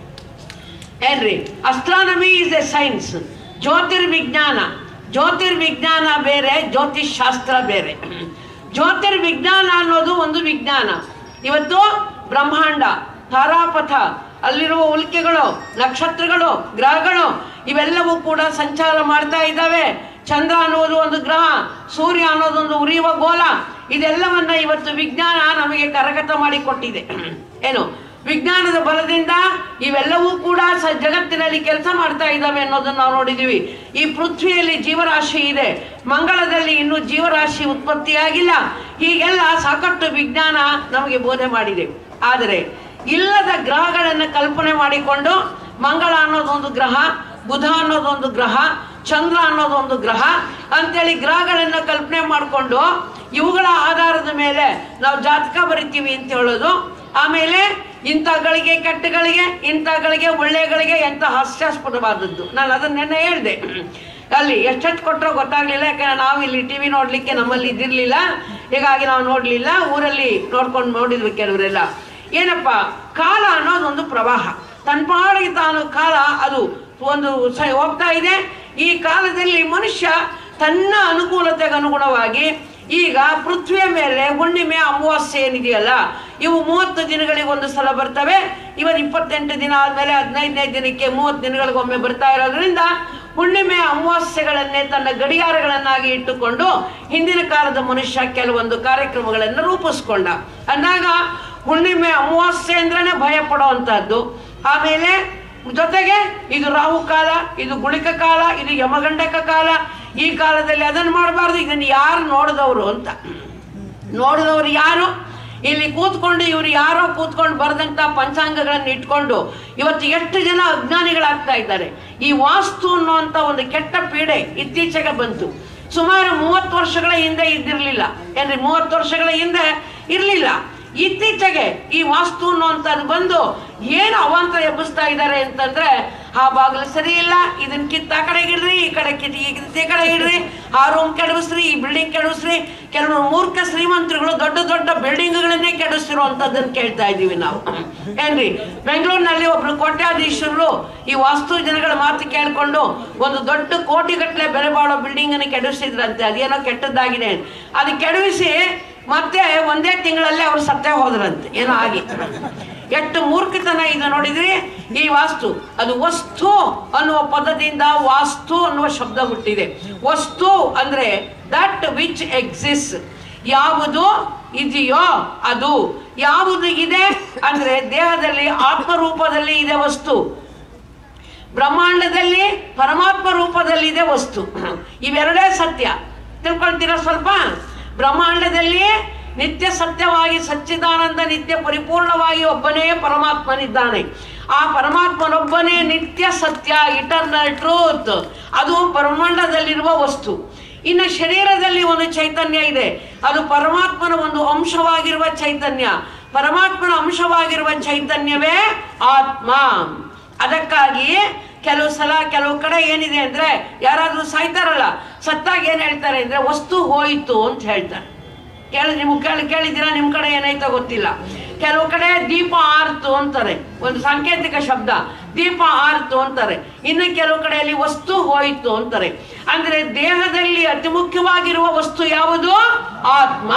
ಏನ್ರಿ ಅಸ್ಟ್ರಾನಮಿ ಈಸ್ ಎ ಸೈನ್ಸ್ ಜ್ಯೋತಿರ್ವಿಜ್ಞಾನ ಜ್ಯೋತಿರ್ವಿಜ್ಞಾನ ಬೇರೆ ಜ್ಯೋತಿಷ್ ಶಾಸ್ತ್ರ ಬೇರೆ ಜ್ಯೋತಿರ್ವಿಜ್ಞಾನ ಅನ್ನೋದು ಒಂದು ವಿಜ್ಞಾನ ಇವತ್ತು ಬ್ರಹ್ಮಾಂಡ ತಾರಾಪಥ ಅಲ್ಲಿರುವ ಉಲ್ಕೆಗಳು ನಕ್ಷತ್ರಗಳು ಗ್ರಹಗಳು ಇವೆಲ್ಲವೂ ಕೂಡ ಸಂಚಾರ ಮಾಡ್ತಾ ಇದ್ದಾವೆ ಚಂದ್ರ ಅನ್ನೋದು ಒಂದು ಗ್ರಹ ಸೂರ್ಯ ಅನ್ನೋದೊಂದು ಉರಿಯುವ ಗೋಲ ಇದೆಲ್ಲವನ್ನ ಇವತ್ತು ವಿಜ್ಞಾನ ನಮಗೆ ಕರಗತ ಮಾಡಿ ಕೊಟ್ಟಿದೆ ಏನು ವಿಜ್ಞಾನದ ಬಲದಿಂದ ಇವೆಲ್ಲವೂ ಕೂಡ ಸ ಜಗತ್ತಿನಲ್ಲಿ ಕೆಲಸ ಮಾಡ್ತಾ ಇದ್ದಾವೆ ಅನ್ನೋದನ್ನ ನಾವು ನೋಡಿದೀವಿ ಈ ಪೃಥ್ವಿಯಲ್ಲಿ ಜೀವರಾಶಿ ಇದೆ ಮಂಗಳದಲ್ಲಿ ಇನ್ನೂ ಜೀವರಾಶಿ ಉತ್ಪತ್ತಿಯಾಗಿಲ್ಲ ಹೀಗೆಲ್ಲ ಸಾಕಷ್ಟು ವಿಜ್ಞಾನ ನಮಗೆ ಬೋಧನೆ ಮಾಡಿದೆ ಆದರೆ ಇಲ್ಲದ ಗ್ರಹಗಳನ್ನು ಕಲ್ಪನೆ ಮಾಡಿಕೊಂಡು ಮಂಗಳ ಅನ್ನೋದೊಂದು ಗ್ರಹ ಬುಧ ಅನ್ನೋದೊಂದು ಗ್ರಹ ಚಂದ್ರ ಅನ್ನೋದೊಂದು ಗ್ರಹ ಅಂತೇಳಿ ಗ್ರಹಗಳನ್ನು ಕಲ್ಪನೆ ಮಾಡಿಕೊಂಡು ಇವುಗಳ ಆಧಾರದ ಮೇಲೆ ನಾವು ಜಾತಕ ಬರಿತೀವಿ ಅಂತ ಹೇಳೋದು ಆಮೇಲೆ ಇಂಥಗಳಿಗೆ ಕೆಟ್ಟಗಳಿಗೆ ಇಂಥಗಳಿಗೆ ಒಳ್ಳೆಗಳಿಗೆ ಎಂಥ ಹಾಸ್ಯಾಸ್ಪದವಾದದ್ದು ನಾನು ಅದನ್ನ ನೆನ್ನೆ ಹೇಳಿದೆ ಅಲ್ಲಿ ಎಷ್ಟೆಷ್ಟು ಕೊಟ್ಟರೋ ಗೊತ್ತಾಗ್ಲಿಲ್ಲ ಯಾಕಂದ್ರೆ ನಾವು ಇಲ್ಲಿ ಟಿ ವಿ ನೋಡ್ಲಿಕ್ಕೆ ನಮ್ಮಲ್ಲಿ ಇದಿರ್ಲಿಲ್ಲ ಹೀಗಾಗಿ ನಾವು ನೋಡ್ಲಿಲ್ಲ ಊರಲ್ಲಿ ನೋಡ್ಕೊಂಡು ನೋಡಿದ್ವಿ ಕೆಲವರೆಲ್ಲ ಏನಪ್ಪ ಕಾಲ ಅನ್ನೋದೊಂದು ಪ್ರವಾಹ ತನ್ಪಾಡಿಗೆ ತಾನು ಕಾಲ ಅದು ಒಂದು ಸ- ಹೋಗ್ತಾ ಇದೆ ಈ ಕಾಲದಲ್ಲಿ ಮನುಷ್ಯ ತನ್ನ ಅನುಕೂಲತೆಗೆ ಅನುಗುಣವಾಗಿ ಈಗ ಪೃಥ್ವಿಯ ಮೇಲೆ ಹುಣ್ಣಿಮೆ ಅಮಾವಾಸ್ಯೆ ಏನಿದೆಯಲ್ಲ ಇವು ಮೂವತ್ತು ದಿನಗಳಿಗೆ ಒಂದು ಸಲ ಬರ್ತವೆ ಇವತ್ತು ಇಪ್ಪತ್ತೆಂಟು ದಿನ ಆದಮೇಲೆ ಹದಿನೈದನೇ ದಿನಕ್ಕೆ ಮೂವತ್ತು ದಿನಗಳಿಗೊಮ್ಮೆ ಬರ್ತಾ ಇರೋದ್ರಿಂದ ಹುಣ್ಣಿಮೆ ಅಮಾವಾಸ್ಯೆಗಳನ್ನೇ ತನ್ನ ಗಡಿಯಾರಗಳನ್ನಾಗಿ ಇಟ್ಟುಕೊಂಡು ಹಿಂದಿನ ಕಾಲದ ಮನುಷ್ಯ ಕೆಲವೊಂದು ಕಾರ್ಯಕ್ರಮಗಳನ್ನು ರೂಪಿಸ್ಕೊಂಡ ಅಂದಾಗ ಹುಣ್ಣಿಮೆ ಅಮಾವಾಸ್ಯೆ ಅಂದ್ರೇನೆ ಭಯ ಪಡುವಂತಹದ್ದು ಆಮೇಲೆ ಜೊತೆಗೆ ಇದು ರಾಹು ಕಾಲ ಇದು ಗುಳಿಕ ಕಾಲ ಇದು ಯಮಗಂಡಕ ಕಾಲ ಈ ಕಾಲದಲ್ಲಿ ಅದನ್ನು ಮಾಡಬಾರ್ದು ಇದನ್ನು ಯಾರು ನೋಡಿದವರು ಅಂತ ನೋಡಿದವರು ಯಾರು ಇಲ್ಲಿ ಕೂತ್ಕೊಂಡು ಇವರು ಯಾರೋ ಕೂತ್ಕೊಂಡು ಬರೆದಂತ ಪಂಚಾಂಗಗಳನ್ನು ಇಟ್ಕೊಂಡು ಇವತ್ತು ಎಷ್ಟು ಜನ ಅಜ್ಞಾನಿಗಳಾಗ್ತಾ ಇದ್ದಾರೆ ಈ ವಾಸ್ತು ಅನ್ನುವಂಥ ಒಂದು ಕೆಟ್ಟ ಪೀಡೆ ಇತ್ತೀಚೆಗೆ ಬಂತು ಸುಮಾರು ಮೂವತ್ತು ವರ್ಷಗಳ ಹಿಂದೆ ಇದ್ದಿರಲಿಲ್ಲ ಏನ್ರಿ ಮೂವತ್ತು ವರ್ಷಗಳ ಹಿಂದೆ ಇರಲಿಲ್ಲ ಇತ್ತೀಚೆಗೆ ಈ ವಾಸ್ತು ಅನ್ನುವಂಥದ್ದು ಬಂದು ಏನು ಅವಾಂತರ ಎಬ್ಬಿಸ್ತಾ ಇದ್ದಾರೆ ಅಂತಂದ್ರೆ ಆ ಬಾಗಿಲು ಸರಿ ಇಲ್ಲ ಇದನ್ನ ಕಿತ್ತ ಆ ಕಡೆಗೆ ಇಡ್ರಿ ಈ ಕಡೆ ಕಿತ್ತಿ ಈ ಕಿತ್ತ ಈ ಕಡೆ ಇಡ್ರಿ ಆ ರೂಮ್ ಕೆಡವಿಸ್ರಿ ಈ ಬಿಲ್ಡಿಂಗ್ ಕೆಡವಿಸ್ರಿ ಕೆಲವರು ಮೂರ್ಖ ಶ್ರೀಮಂತರುಗಳು ದೊಡ್ಡ ದೊಡ್ಡ ಬಿಲ್ಡಿಂಗ್ಗಳನ್ನೇ ಕೆಡಿಸಿರುವಂಥದ್ದನ್ನು ಕೇಳ್ತಾ ಇದ್ದೀವಿ ನಾವು ಏನ್ರಿ ಬೆಂಗಳೂರಿನಲ್ಲಿ ಒಬ್ರು ಕೋಟ್ಯಾಧೀಶರು ಈ ವಾಸ್ತು ಜನಗಳ ಮಾತು ಕೇಳ್ಕೊಂಡು ಒಂದು ದೊಡ್ಡ ಕೋಟಿಗಟ್ಟಲೆ ಬೆಲೆ ಬಾಳೋ ಬಿಲ್ಡಿಂಗ್ ಅನ್ನು ಕೆಡಿಸಿದ್ರಂತೆ ಅದೇನೋ ಕೆಟ್ಟದ್ದಾಗಿದೆ ಅದು ಕೆಡವಿಸಿ ಮತ್ತೆ ಒಂದೇ ತಿಂಗಳಲ್ಲೇ ಅವ್ರು ಸತ್ತೇ ಹೋದ್ರಂತೆ ಏನೋ ಆಗಿ ಎಷ್ಟು ಮೂರ್ಖತನ ಇದು ನೋಡಿದ್ರಿ ಈ ವಾಸ್ತು ಅದು ವಸ್ತು ಅನ್ನುವ ಪದದಿಂದ ವಾಸ್ತು ಅನ್ನುವ ಶಬ್ದ ಹುಟ್ಟಿದೆ ವಸ್ತು ಅಂದ್ರೆ ದಟ್ ವಿಚ್ ಎಕ್ಸಿಸ್ಟ್ ಯಾವುದು ಇದೆಯೋ ಅದು ಯಾವುದು ಇದೆ ಅಂದ್ರೆ ದೇಹದಲ್ಲಿ ಆತ್ಮರೂಪದಲ್ಲಿ ಇದೆ ವಸ್ತು ಬ್ರಹ್ಮಾಂಡದಲ್ಲಿ ಪರಮಾತ್ಮ ರೂಪದಲ್ಲಿ ಇದೆ ವಸ್ತು ಇವೆರಡೇ ಸತ್ಯ ತಿಳ್ಕೊಳ್ತೀರಾ ಸ್ವಲ್ಪ ಬ್ರಹ್ಮಾಂಡದಲ್ಲಿ ನಿತ್ಯ ಸತ್ಯವಾಗಿ ಸಚ್ಚಿದಾನಂದ ನಿತ್ಯ ಪರಿಪೂರ್ಣವಾಗಿ ಒಬ್ಬನೇ ಪರಮಾತ್ಮನಿದ್ದಾನೆ ಆ ಪರಮಾತ್ಮನೊಬ್ಬನೇ ನಿತ್ಯ ಸತ್ಯ ಇಟರ್ನಲ್ ಟ್ರೂತ್ ಅದು ಬ್ರಹ್ಮಾಂಡದಲ್ಲಿರುವ ವಸ್ತು ಇನ್ನು ಶರೀರದಲ್ಲಿ ಒಂದು ಚೈತನ್ಯ ಇದೆ ಅದು ಪರಮಾತ್ಮನ ಒಂದು ಅಂಶವಾಗಿರುವ ಚೈತನ್ಯ ಪರಮಾತ್ಮನ ಅಂಶವಾಗಿರುವ ಚೈತನ್ಯವೇ ಆತ್ಮ ಅದಕ್ಕಾಗಿ ಕೆಲವು ಸಲ ಕೆಲವು ಕಡೆ ಏನಿದೆ ಅಂದ್ರೆ ಯಾರಾದ್ರೂ ಸಾಯ್ತಾರಲ್ಲ ಸತ್ತಾಗ ಏನ್ ಹೇಳ್ತಾರೆ ಅಂದ್ರೆ ವಸ್ತು ಹೋಯಿತು ಅಂತ ಹೇಳ್ತಾರೆ ಕೇಳಿ ನಿಮ್ಗೆ ಕೇಳಿ ಕೇಳಿದ್ದೀರಾ ನಿಮ್ಮ ಕಡೆ ಏನಾಯ್ತೋ ಗೊತ್ತಿಲ್ಲ ಕೆಲವು ಕಡೆ ದೀಪ ಆರ್ತು ಅಂತಾರೆ ಒಂದು ಸಾಂಕೇತಿಕ ಶಬ್ದ ದೀಪ ಆರ್ತು ಅಂತಾರೆ ಇನ್ನು ಕೆಲವು ಕಡೆಯಲ್ಲಿ ವಸ್ತು ಹೋಯಿತು ಅಂತಾರೆ ಅಂದ್ರೆ ದೇಹದಲ್ಲಿ ಅತಿ ಮುಖ್ಯವಾಗಿರುವ ವಸ್ತು ಯಾವುದು ಆತ್ಮ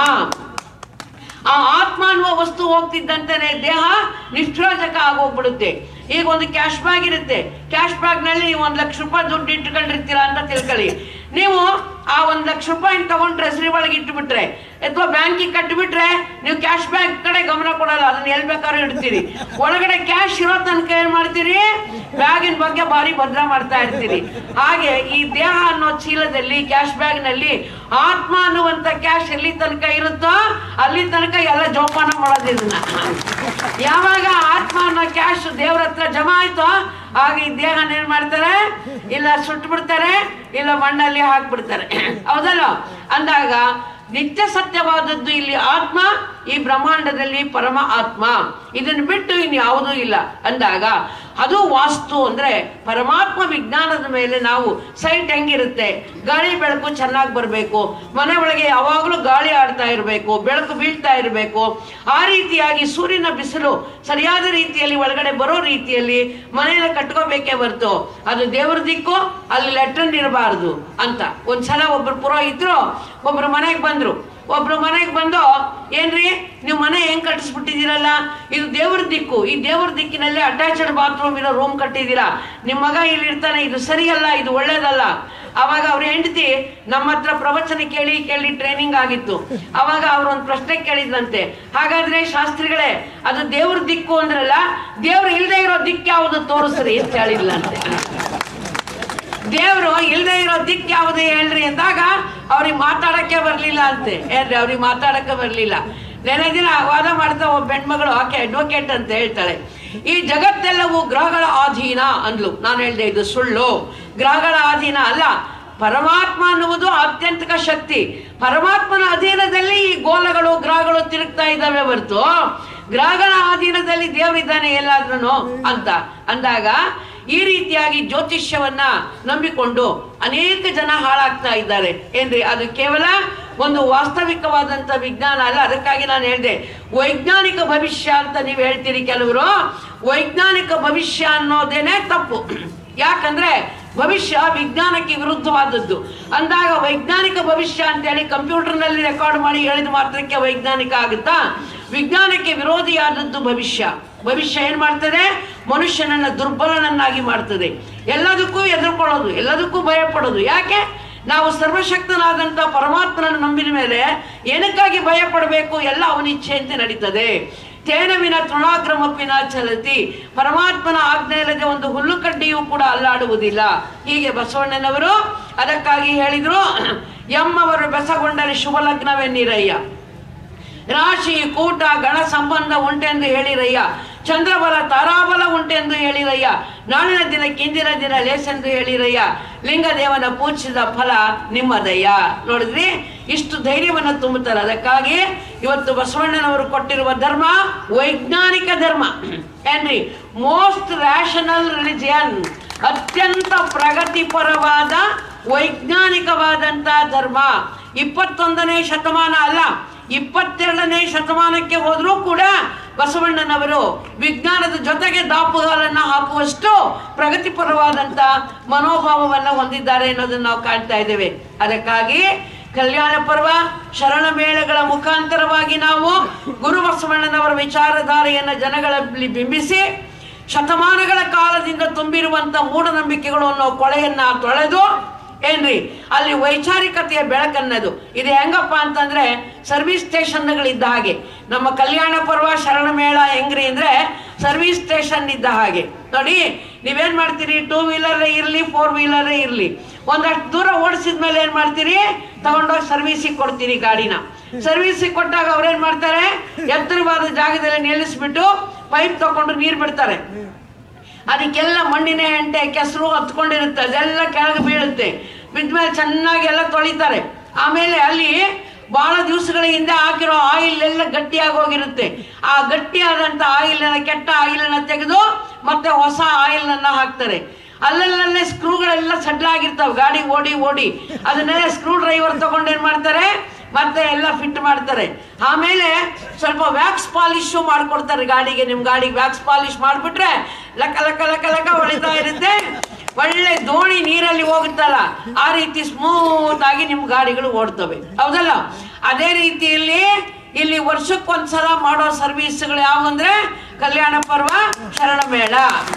ಆ ಆತ್ಮ ಅನ್ನುವ ವಸ್ತು ಹೋಗ್ತಿದ್ದಂತೆನೆ ದೇಹ ನಿಷ್ಪ್ರಯೋಜಕ ಆಗೋಗ್ಬಿಡುತ್ತೆ ಈಗ ಒಂದು ಕ್ಯಾಶ್ ಬ್ಯಾಗ್ ಇರುತ್ತೆ ಕ್ಯಾಶ್ ಬ್ಯಾಗ್ ನಲ್ಲಿ ನೀವು ಒಂದ್ ಲಕ್ಷ ರೂಪಾಯಿ ದುಡ್ಡು ಇಟ್ಕೊಂಡಿರ್ತೀರಾ ಅಂತ ತಿಳ್ಕೊಳ್ಳಿ ನೀವು ಆ ಒಂದ್ ಲಕ್ಷ ರೂಪಾಯಿ ತಗೊಂಡ್ರೆ ಹೆಸರಿ ಒಳಗೆ ಇಟ್ಬಿಟ್ರೆ ಅಥವಾ ಬ್ಯಾಂಕಿಗೆ ಕಟ್ಟಿಬಿಟ್ರೆ ನೀವು ಕ್ಯಾಶ್ ಬ್ಯಾಗ್ ಕಡೆ ಗಮನ ಕೊಡಲ್ಲ ಅದನ್ನ ಎಲ್ ಬೇಕಾದ್ರೂ ಇಡ್ತೀರಿ ಒಳಗಡೆ ಕ್ಯಾಶ್ ಇರೋ ತನಕ ಏನ್ ಮಾಡ್ತೀರಿ ಬ್ಯಾಗಿನ ಬಗ್ಗೆ ಭಾರಿ ಭದ್ರ ಮಾಡ್ತಾ ಇರ್ತೀರಿ ಹಾಗೆ ಈ ದೇಹ ಅನ್ನೋ ಚೀಲದಲ್ಲಿ ಕ್ಯಾಶ್ ಬ್ಯಾಗ್ ನಲ್ಲಿ ಆತ್ಮ ಅನ್ನುವಂತ ಕ್ಯಾಶ್ ಎಲ್ಲಿ ತನಕ ಇರುತ್ತೋ ಅಲ್ಲಿ ತನಕ ಎಲ್ಲ ಜೋಪಾನ ಮಾಡೋದು ಇದನ್ನ ಯಾವಾಗ ಆತ್ಮ ಅನ್ನೋ ಕ್ಯಾಶ್ ದೇವ್ರ ಹತ್ರ ಜಮಾ ಆಯ್ತೋ ಆಗ ಈ ದೇಹ ಏನ್ ಮಾಡ್ತಾರೆ ಇಲ್ಲ ಸುಟ್ಟು ಬಿಡ್ತಾರೆ ಇಲ್ಲ ಮಣ್ಣಲ್ಲಿ ಹಾಕ್ಬಿಡ್ತಾರೆ ಹೌದಲ್ಲ ಅಂದಾಗ ನಿತ್ಯ ಸತ್ಯವಾದದ್ದು ಇಲ್ಲಿ ಆತ್ಮ ಈ ಬ್ರಹ್ಮಾಂಡದಲ್ಲಿ ಪರಮ ಆತ್ಮ ಇದನ್ನು ಬಿಟ್ಟು ಇನ್ ಯಾವುದೂ ಇಲ್ಲ ಅಂದಾಗ ಅದು ವಾಸ್ತು ಅಂದ್ರೆ ಪರಮಾತ್ಮ ವಿಜ್ಞಾನದ ಮೇಲೆ ನಾವು ಸೈಟ್ ಹೆಂಗಿರುತ್ತೆ ಗಾಳಿ ಬೆಳಕು ಚೆನ್ನಾಗಿ ಬರಬೇಕು ಮನೆ ಒಳಗೆ ಯಾವಾಗಲೂ ಗಾಳಿ ಆಡ್ತಾ ಇರಬೇಕು ಬೆಳಕು ಬೀಳ್ತಾ ಇರಬೇಕು ಆ ರೀತಿಯಾಗಿ ಸೂರ್ಯನ ಬಿಸಿಲು ಸರಿಯಾದ ರೀತಿಯಲ್ಲಿ ಒಳಗಡೆ ಬರೋ ರೀತಿಯಲ್ಲಿ ಮನೆಯನ್ನ ಕಟ್ಕೋಬೇಕೇ ಹೊರ್ತು ಅದು ದೇವ್ರ ದಿಕ್ಕು ಅಲ್ಲಿ ಲೆಟ್ರನ್ ಇರಬಾರ್ದು ಅಂತ ಒಂದ್ಸಲ ಒಬ್ರು ಪುರೋಹಿತರು ಒಬ್ರು ಮನೆಗೆ ಬಂದ್ರು ಒಬ್ರು ಮನೆಗೆ ಬಂದು ಏನ್ರಿ ನೀವು ಮನೆ ಹೆಂಗ್ ಕಟ್ಟಿಸ್ಬಿಟ್ಟಿದ್ದೀರಲ್ಲ ಇದು ದೇವ್ರ ದಿಕ್ಕು ಈ ದೇವ್ರ ದಿಕ್ಕಿನಲ್ಲಿ ಅಟ್ಯಾಚ್ಡ್ ಬಾತ್ರೂಮ್ ಇರೋ ರೂಮ್ ಕಟ್ಟಿದ್ದೀರಾ ನಿಮ್ಮ ಮಗ ಇಲ್ಲಿ ಇರ್ತಾನೆ ಇದು ಸರಿಯಲ್ಲ ಇದು ಒಳ್ಳೇದಲ್ಲ ಅವಾಗ ಅವ್ರ ಹೆಂಡತಿ ನಮ್ಮ ಹತ್ರ ಪ್ರವಚನ ಕೇಳಿ ಕೇಳಿ ಟ್ರೈನಿಂಗ್ ಆಗಿತ್ತು ಅವಾಗ ಅವ್ರೊಂದು ಪ್ರಶ್ನೆ ಕೇಳಿದ್ರಂತೆ ಹಾಗಾದ್ರೆ ಶಾಸ್ತ್ರಿಗಳೇ ಅದು ದೇವ್ರ ದಿಕ್ಕು ಅಂದ್ರಲ್ಲ ದೇವ್ರು ಇಲ್ದೇ ಇರೋ ದಿಕ್ಕು ಯಾವುದು ತೋರಿಸ್ರಿ ಅಂತ ಹೇಳಿದ್ಲಂತೆ ದೇವ್ರು ಇಲ್ದೇ ಇರೋ ದಿಕ್ ಯಾವುದು ಹೇಳ್ರಿ ಅಂದಾಗ ಅವ್ರಿಗೆ ಮಾತಾಡಕ್ಕೆ ಬರ್ಲಿಲ್ಲ ಅಂತೆ ಏನ್ರಿ ಅವ್ರಿಗೆ ಮಾತಾಡಕ್ಕೆ ಬರ್ಲಿಲ್ಲ ನೆನೆ ದಿನ ವಾದ ಮಾಡ್ತಾ ಒಬ್ಬ ಹೆಣ್ಮಗಳು ಆಕೆ ಅಡ್ವೊಕೇಟ್ ಅಂತ ಹೇಳ್ತಾಳೆ ಈ ಜಗತ್ತೆಲ್ಲವೂ ಗ್ರಹಗಳ ಅಧೀನ ಅಂದ್ಲು ನಾನು ಹೇಳ್ದೆ ಇದು ಸುಳ್ಳು ಗ್ರಹಗಳ ಅಧೀನ ಅಲ್ಲ ಪರಮಾತ್ಮ ಅನ್ನುವುದು ಆತ್ಯಂತಿಕ ಶಕ್ತಿ ಪರಮಾತ್ಮನ ಅಧೀನದಲ್ಲಿ ಈ ಗೋಲಗಳು ಗ್ರಹಗಳು ತಿರುಗ್ತಾ ಇದ್ದಾವೆ ಹೊರತು ಗ್ರಹಗಳ ಅಧೀನದಲ್ಲಿ ದೇವರಿದ್ದಾನೆ ಎಲ್ಲಾದ್ರೂ ಅಂತ ಅಂದಾಗ ಈ ರೀತಿಯಾಗಿ ಜ್ಯೋತಿಷ್ಯವನ್ನ ನಂಬಿಕೊಂಡು ಅನೇಕ ಜನ ಹಾಳಾಗ್ತಾ ಇದ್ದಾರೆ ಏನ್ರಿ ಅದು ಕೇವಲ ಒಂದು ವಾಸ್ತವಿಕವಾದಂತ ವಿಜ್ಞಾನ ಅಲ್ಲ ಅದಕ್ಕಾಗಿ ನಾನು ಹೇಳಿದೆ ವೈಜ್ಞಾನಿಕ ಭವಿಷ್ಯ ಅಂತ ನೀವು ಹೇಳ್ತೀರಿ ಕೆಲವರು ವೈಜ್ಞಾನಿಕ ಭವಿಷ್ಯ ಅನ್ನೋದೇನೆ ತಪ್ಪು ಯಾಕಂದ್ರೆ ಭವಿಷ್ಯ ವಿಜ್ಞಾನಕ್ಕೆ ವಿರುದ್ಧವಾದದ್ದು ಅಂದಾಗ ವೈಜ್ಞಾನಿಕ ಭವಿಷ್ಯ ಅಂತೇಳಿ ಕಂಪ್ಯೂಟರ್ನಲ್ಲಿ ರೆಕಾರ್ಡ್ ಮಾಡಿ ಹೇಳಿದ ಮಾತ್ರಕ್ಕೆ ವೈಜ್ಞಾನಿಕ ಆಗುತ್ತಾ ವಿಜ್ಞಾನಕ್ಕೆ ವಿರೋಧಿಯಾದದ್ದು ಭವಿಷ್ಯ ಭವಿಷ್ಯ ಏನ್ ಮಾಡ್ತದೆ ಮನುಷ್ಯನನ್ನ ದುರ್ಬಲನನ್ನಾಗಿ ಮಾಡ್ತದೆ ಎಲ್ಲದಕ್ಕೂ ಎದುರ್ಕೊಳ್ಳೋದು ಎಲ್ಲದಕ್ಕೂ ಭಯ ಪಡೋದು ಯಾಕೆ ನಾವು ಸರ್ವಶಕ್ತನಾದಂತ ಪರಮಾತ್ಮನನ್ನು ನಂಬಿದ ಮೇಲೆ ಏನಕ್ಕಾಗಿ ಭಯ ಪಡಬೇಕು ಎಲ್ಲ ಅವನ ಇಚ್ಛೆಯಂತೆ ನಡೀತದೆ ತೇನವಿನ ತೃಣಾಗ್ರಮಪ್ಪಿನ ಚಲತಿ ಪರಮಾತ್ಮನ ಆಜ್ಞೆ ಇಲ್ಲದೆ ಒಂದು ಹುಲ್ಲು ಕಡ್ಡಿಯೂ ಕೂಡ ಅಲ್ಲಾಡುವುದಿಲ್ಲ ಹೀಗೆ ಬಸವಣ್ಣನವರು ಅದಕ್ಕಾಗಿ ಹೇಳಿದ್ರು ಎಮ್ಮವರು ಬೆಸಗೊಂಡರೆ ಶುಭ ಲಗ್ನವೆನ್ನಿರಯ್ಯ ರಾಶಿ ಕೂಟ ಗಣ ಸಂಬಂಧ ಉಂಟೆಂದು ಹೇಳಿರಯ್ಯ ಚಂದ್ರಬಲ ತಾರಾಬಲ ಉಂಟೆಂದು ಹೇಳಿರಯ್ಯ ನಾಳಿನ ದಿನ ಕಿಂದಿನ ದಿನ ಲೇಸೆಂದು ಹೇಳಿರಯ್ಯ ಲಿಂಗದೇವನ ಪೂಜಿಸಿದ ಫಲ ನಿಮ್ಮದಯ್ಯ ನೋಡಿದ್ರಿ ಇಷ್ಟು ಧೈರ್ಯವನ್ನು ತುಂಬುತ್ತಾರೆ ಅದಕ್ಕಾಗಿ ಇವತ್ತು ಬಸವಣ್ಣನವರು ಕೊಟ್ಟಿರುವ ಧರ್ಮ ವೈಜ್ಞಾನಿಕ ಧರ್ಮ ಏನ್ರಿ ಮೋಸ್ಟ್ ರ್ಯಾಷನಲ್ ರಿಲಿಜಿಯನ್ ಅತ್ಯಂತ ಪ್ರಗತಿಪರವಾದ ವೈಜ್ಞಾನಿಕವಾದಂತ ಧರ್ಮ ಇಪ್ಪತ್ತೊಂದನೇ ಶತಮಾನ ಅಲ್ಲ ಇಪ್ಪತ್ತೆರಡನೇ ಶತಮಾನಕ್ಕೆ ಹೋದ್ರೂ ಕೂಡ ಬಸವಣ್ಣನವರು ವಿಜ್ಞಾನದ ಜೊತೆಗೆ ದಾಪುಗಾಲನ್ನ ಹಾಕುವಷ್ಟು ಪ್ರಗತಿಪರವಾದಂತ ಮನೋಭಾವವನ್ನ ಹೊಂದಿದ್ದಾರೆ ಅನ್ನೋದನ್ನ ನಾವು ಕಾಣ್ತಾ ಇದ್ದೇವೆ ಅದಕ್ಕಾಗಿ ಕಲ್ಯಾಣ ಪರ್ವ ಶರಣ ಮೇಳಗಳ ಮುಖಾಂತರವಾಗಿ ನಾವು ಗುರು ಬಸವಣ್ಣನವರ ವಿಚಾರಧಾರೆಯನ್ನ ಜನಗಳಲ್ಲಿ ಬಿಂಬಿಸಿ ಶತಮಾನಗಳ ಕಾಲದಿಂದ ತುಂಬಿರುವಂತ ಮೂಢನಂಬಿಕೆಗಳು ಅನ್ನೋ ಕೊಳೆಯನ್ನ ತೊಳೆದು ಏನ್ರಿ ಅಲ್ಲಿ ವೈಚಾರಿಕತೆಯ ಬೆಳಕನ್ನದು ಇದು ಹೆಂಗಪ್ಪ ಅಂತಂದ್ರೆ ಸರ್ವಿಸ್ ಸ್ಟೇಷನ್ಗಳಿದ್ದ ಹಾಗೆ ನಮ್ಮ ಕಲ್ಯಾಣ ಪರ್ವ ಶರಣ ಮೇಳ ಹೆಂಗ್ರಿ ಅಂದ್ರೆ ಸರ್ವಿಸ್ ಸ್ಟೇಷನ್ ಇದ್ದ ಹಾಗೆ ನೋಡಿ ನೀವೇನ್ ಮಾಡ್ತೀರಿ ಟೂ ವೀಲರ್ ಇರ್ಲಿ ಫೋರ್ ವೀಲರ್ ಇರ್ಲಿ ಒಂದಷ್ಟು ದೂರ ಓಡಿಸಿದ ಮೇಲೆ ಏನ್ ಮಾಡ್ತೀರಿ ತಗೊಂಡೋಗಿ ಸರ್ವಿಸಿಗೆ ಕೊಡ್ತೀರಿ ಗಾಡಿನ ಸರ್ವಿಸಿಗೆ ಕೊಟ್ಟಾಗ ಅವ್ರೇನ್ ಮಾಡ್ತಾರೆ ಎತ್ತರವಾದ ಜಾಗದಲ್ಲಿ ನಿಲ್ಲಿಸ್ಬಿಟ್ಟು ಪೈಪ್ ತಗೊಂಡು ನೀರ್ ಬಿಡ್ತಾರೆ ಅದಕ್ಕೆಲ್ಲ ಮಣ್ಣಿನ ಹೆಂಟೆ ಕೆಸರು ಹತ್ಕೊಂಡಿರುತ್ತೆ ಅದೆಲ್ಲ ಕೆಳಗೆ ಬೀಳುತ್ತೆ ಬಿದ್ಮೇಲೆ ಚೆನ್ನಾಗಿ ಎಲ್ಲ ತೊಳಿತಾರೆ ಆಮೇಲೆ ಅಲ್ಲಿ ಬಹಳ ದಿವಸಗಳ ಹಿಂದೆ ಹಾಕಿರೋ ಆಯಿಲ್ ಎಲ್ಲ ಗಟ್ಟಿಯಾಗಿ ಹೋಗಿರುತ್ತೆ ಆ ಗಟ್ಟಿಯಾದಂತ ಆಯಿಲ್ ಕೆಟ್ಟ ಆಯಿಲ್ ತೆಗೆದು ಮತ್ತೆ ಹೊಸ ಆಯಿಲ್ನನ್ನ ಹಾಕ್ತಾರೆ ಅಲ್ಲಲ್ಲೇ ಸ್ಕ್ರೂಗಳೆಲ್ಲ ಸಡ್ಲಾಗಿರ್ತಾವೆ ಗಾಡಿ ಓಡಿ ಓಡಿ ಅದನ್ನೆಲ್ಲ ಸ್ಕ್ರೂ ಡ್ರೈವರ್ ತಗೊಂಡು ಏನ್ ಮಾಡ್ತಾರೆ ಮತ್ತೆ ಎಲ್ಲ ಫಿಟ್ ಮಾಡ್ತಾರೆ ಆಮೇಲೆ ಸ್ವಲ್ಪ ವ್ಯಾಕ್ಸ್ ಪಾಲಿಶು ಮಾಡ್ಕೊಡ್ತಾರೆ ಗಾಡಿಗೆ ನಿಮ್ ಗಾಡಿಗೆ ವ್ಯಾಕ್ಸ್ ಪಾಲಿಶ್ ಮಾಡ್ಬಿಟ್ರೆ ಲಕ ಲಕ ಲಕ ಲಕ ಹೊಳಿತಾ ಇರುತ್ತೆ ಒಳ್ಳೆ ದೋಣಿ ನೀರಲ್ಲಿ ಹೋಗುತ್ತಲ್ಲ ಆ ರೀತಿ ಸ್ಮೂತ್ ಆಗಿ ನಿಮ್ ಗಾಡಿಗಳು ಓಡ್ತವೆ ಹೌದಲ್ಲ ಅದೇ ರೀತಿಯಲ್ಲಿ ಇಲ್ಲಿ ವರ್ಷಕ್ಕೊಂದ್ಸಲ ಮಾಡೋ ಸರ್ವಿಸ್ಗಳು ಯಾವಂದ್ರೆ ಕಲ್ಯಾಣ ಪರ್ವ ಶರಣ ಮೇಳ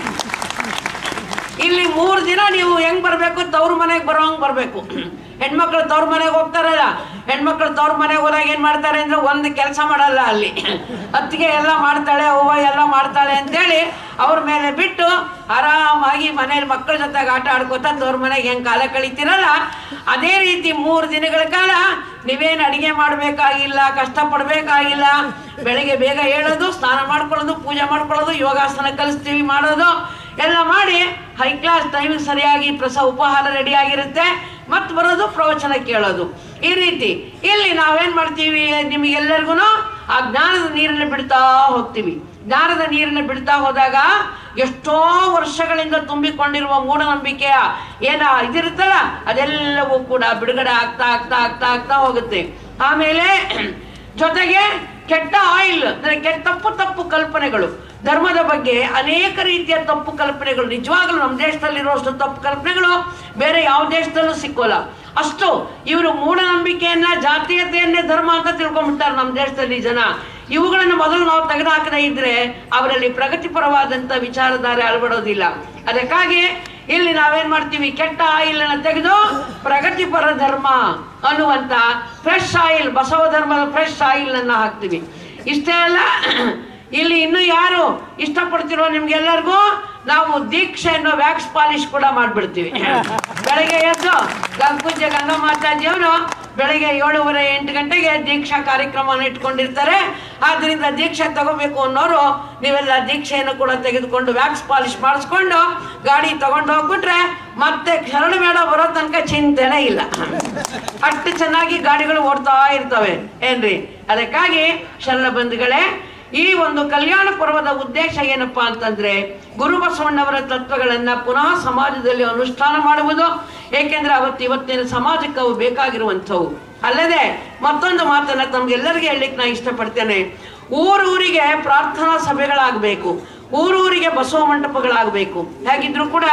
ಇಲ್ಲಿ ಮೂರು ದಿನ ನೀವು ಹೆಂಗ್ ಬರ್ಬೇಕು ತವ್ರ ಮನೆಗೆ ಬರೋಂಗ್ ಬರ್ಬೇಕು ಹೆಣ್ಮಕ್ಳು ತವ್ರ ಮನೆಗೆ ಹೋಗ್ತಾರಲ್ಲ ಹೆಣ್ಮಕ್ಳು ತವ್ರ ಮನೆಗೆ ಹೋದಾಗ ಏನ್ ಮಾಡ್ತಾರೆ ಅಂದ್ರೆ ಒಂದು ಕೆಲಸ ಮಾಡಲ್ಲ ಅಲ್ಲಿ ಅತ್ತಿಗೆ ಎಲ್ಲ ಮಾಡ್ತಾಳೆ ಅವ್ವ ಎಲ್ಲ ಮಾಡ್ತಾಳೆ ಅಂತೇಳಿ ಅವ್ರ ಮೇಲೆ ಬಿಟ್ಟು ಆರಾಮಾಗಿ ಮನೇಲಿ ಮಕ್ಕಳ ಜೊತೆಗೆ ಆಟ ಆಡ್ಕೋತಾ ತವ್ರ ಮನೆಗೆ ಹೆಂಗ್ ಕಾಲ ಕಳಿತೀರಲ್ಲ ಅದೇ ರೀತಿ ಮೂರು ದಿನಗಳ ಕಾಲ ನೀವೇನು ಅಡಿಗೆ ಮಾಡಬೇಕಾಗಿಲ್ಲ ಕಷ್ಟಪಡ್ಬೇಕಾಗಿಲ್ಲ ಬೆಳಿಗ್ಗೆ ಬೇಗ ಹೇಳೋದು ಸ್ನಾನ ಮಾಡ್ಕೊಳ್ಳೋದು ಪೂಜೆ ಮಾಡ್ಕೊಳ್ಳೋದು ಯೋಗಾಸನ ಕಲಿಸ್ತೀವಿ ಮಾಡೋದು ಎಲ್ಲ ಮಾಡಿ ಹೈ ಕ್ಲಾಸ್ ಟೈಮಿಗೆ ಸರಿಯಾಗಿ ಪ್ರಸ ಉಪಹಾರ ರೆಡಿ ಆಗಿರುತ್ತೆ ಮತ್ತೆ ಬರೋದು ಪ್ರವಚನ ಕೇಳೋದು ಈ ರೀತಿ ಇಲ್ಲಿ ನಾವೇನ್ ಮಾಡ್ತೀವಿ ನಿಮಗೆಲ್ಲರಿಗೂ ಆ ಜ್ಞಾನದ ನೀರನ್ನು ಬಿಡ್ತಾ ಹೋಗ್ತೀವಿ ಜ್ಞಾನದ ನೀರನ್ನು ಬಿಡ್ತಾ ಹೋದಾಗ ಎಷ್ಟೋ ವರ್ಷಗಳಿಂದ ತುಂಬಿಕೊಂಡಿರುವ ಮೂಢನಂಬಿಕೆಯ ಏನ ಇದಿರುತ್ತಲ್ಲ ಅದೆಲ್ಲವೂ ಕೂಡ ಬಿಡುಗಡೆ ಆಗ್ತಾ ಆಗ್ತಾ ಆಗ್ತಾ ಆಗ್ತಾ ಹೋಗುತ್ತೆ ಆಮೇಲೆ ಜೊತೆಗೆ ಕೆಟ್ಟ ಆಯಿಲ್ ಅಂದ್ರೆ ಕೆಟ್ಟ ತಪ್ಪು ತಪ್ಪು ಕಲ್ಪನೆಗಳು ಧರ್ಮದ ಬಗ್ಗೆ ಅನೇಕ ರೀತಿಯ ತಪ್ಪು ಕಲ್ಪನೆಗಳು ನಿಜವಾಗ್ಲೂ ನಮ್ಮ ದೇಶದಲ್ಲಿರುವಷ್ಟು ತಪ್ಪು ಕಲ್ಪನೆಗಳು ಬೇರೆ ಯಾವ ದೇಶದಲ್ಲೂ ಸಿಕ್ಕೋಲ್ಲ ಅಷ್ಟು ಇವರು ಮೂಢನಂಬಿಕೆಯನ್ನ ಜಾತೀಯತೆಯನ್ನೇ ಧರ್ಮ ಅಂತ ತಿಳ್ಕೊಂಡ್ಬಿಟ್ಟಾರೆ ನಮ್ಮ ದೇಶದಲ್ಲಿ ಜನ ಇವುಗಳನ್ನು ಮೊದಲು ನಾವು ತೆಗೆದುಹಾಕದೇ ಇದ್ರೆ ಅವರಲ್ಲಿ ಪ್ರಗತಿಪರವಾದಂತ ವಿಚಾರಧಾರೆ ಅಳವಡೋದಿಲ್ಲ ಅದಕ್ಕಾಗಿ ಇಲ್ಲಿ ನಾವೇನ್ ಮಾಡ್ತೀವಿ ಕೆಟ್ಟ ಆಯಿಲ್ ಅನ್ನ ತೆಗೆದು ಪ್ರಗತಿಪರ ಧರ್ಮ ಅನ್ನುವಂತ ಫ್ರೆಶ್ ಆಯಿಲ್ ಬಸವ ಧರ್ಮದ ಫ್ರೆಶ್ ಆಯಿಲ್ ಅನ್ನ ಹಾಕ್ತೀವಿ ಇಷ್ಟೇ ಅಲ್ಲ ಇಲ್ಲಿ ಇನ್ನು ಯಾರು ಇಷ್ಟಪಡ್ತಿರೋ ನಿಮ್ಗೆಲ್ಲರಿಗೂ ನಾವು ದೀಕ್ಷೆ ಅನ್ನೋ ವ್ಯಾಕ್ಸ್ ಪಾಲಿಶ್ ಕೂಡ ಮಾಡ್ಬಿಡ್ತೀವಿ ಬೆಳಗ್ಗೆ ಎದ್ದು ಗ- ಪೂಜ್ಯ ಗಂಗಾ ಮಾತಾಜಿಯವರು ಬೆಳಗ್ಗೆ ಏಳುವರೆ ಎಂಟು ಗಂಟೆಗೆ ದೀಕ್ಷಾ ಕಾರ್ಯಕ್ರಮವನ್ನು ಇಟ್ಕೊಂಡಿರ್ತಾರೆ ಆದ್ರಿಂದ ದೀಕ್ಷೆ ತಗೋಬೇಕು ಅನ್ನೋರು ನೀವೆಲ್ಲ ದೀಕ್ಷೆಯನ್ನು ಕೂಡ ತೆಗೆದುಕೊಂಡು ವ್ಯಾಕ್ಸ್ ಪಾಲಿಶ್ ಮಾಡಿಸ್ಕೊಂಡು ಗಾಡಿ ತಗೊಂಡು ಹೋಗ್ಬಿಟ್ರೆ ಮತ್ತೆ ಶರಣ ಮೇಳ ಬರೋ ತನಕ ಚಿಂತೆನೇ ಇಲ್ಲ ಅಷ್ಟು ಚೆನ್ನಾಗಿ ಗಾಡಿಗಳು ಓಡ್ತಾ ಇರ್ತವೆ ಏನ್ರಿ ಅದಕ್ಕಾಗಿ ಶರಣ ಬಂಧುಗಳೇ ಈ ಒಂದು ಕಲ್ಯಾಣ ಪರ್ವದ ಉದ್ದೇಶ ಏನಪ್ಪಾ ಅಂತಂದ್ರೆ ಗುರು ಬಸವಣ್ಣವರ ತತ್ವಗಳನ್ನ ಪುನಃ ಸಮಾಜದಲ್ಲಿ ಅನುಷ್ಠಾನ ಮಾಡುವುದು ಏಕೆಂದ್ರೆ ಅವತ್ತು ಇವತ್ತಿನ ಸಮಾಜಕ್ಕೆ ಅವು ಬೇಕಾಗಿರುವಂಥವು ಅಲ್ಲದೆ ಮತ್ತೊಂದು ಮಾತನ್ನ ತಮ್ಗೆಲ್ಲರಿಗೆ ಹೇಳಲಿಕ್ಕೆ ನಾ ಇಷ್ಟಪಡ್ತೇನೆ ಊರೂರಿಗೆ ಪ್ರಾರ್ಥನಾ ಸಭೆಗಳಾಗಬೇಕು ಊರೂರಿಗೆ ಬಸವ ಮಂಟಪಗಳಾಗಬೇಕು ಹೇಗಿದ್ರು ಕೂಡ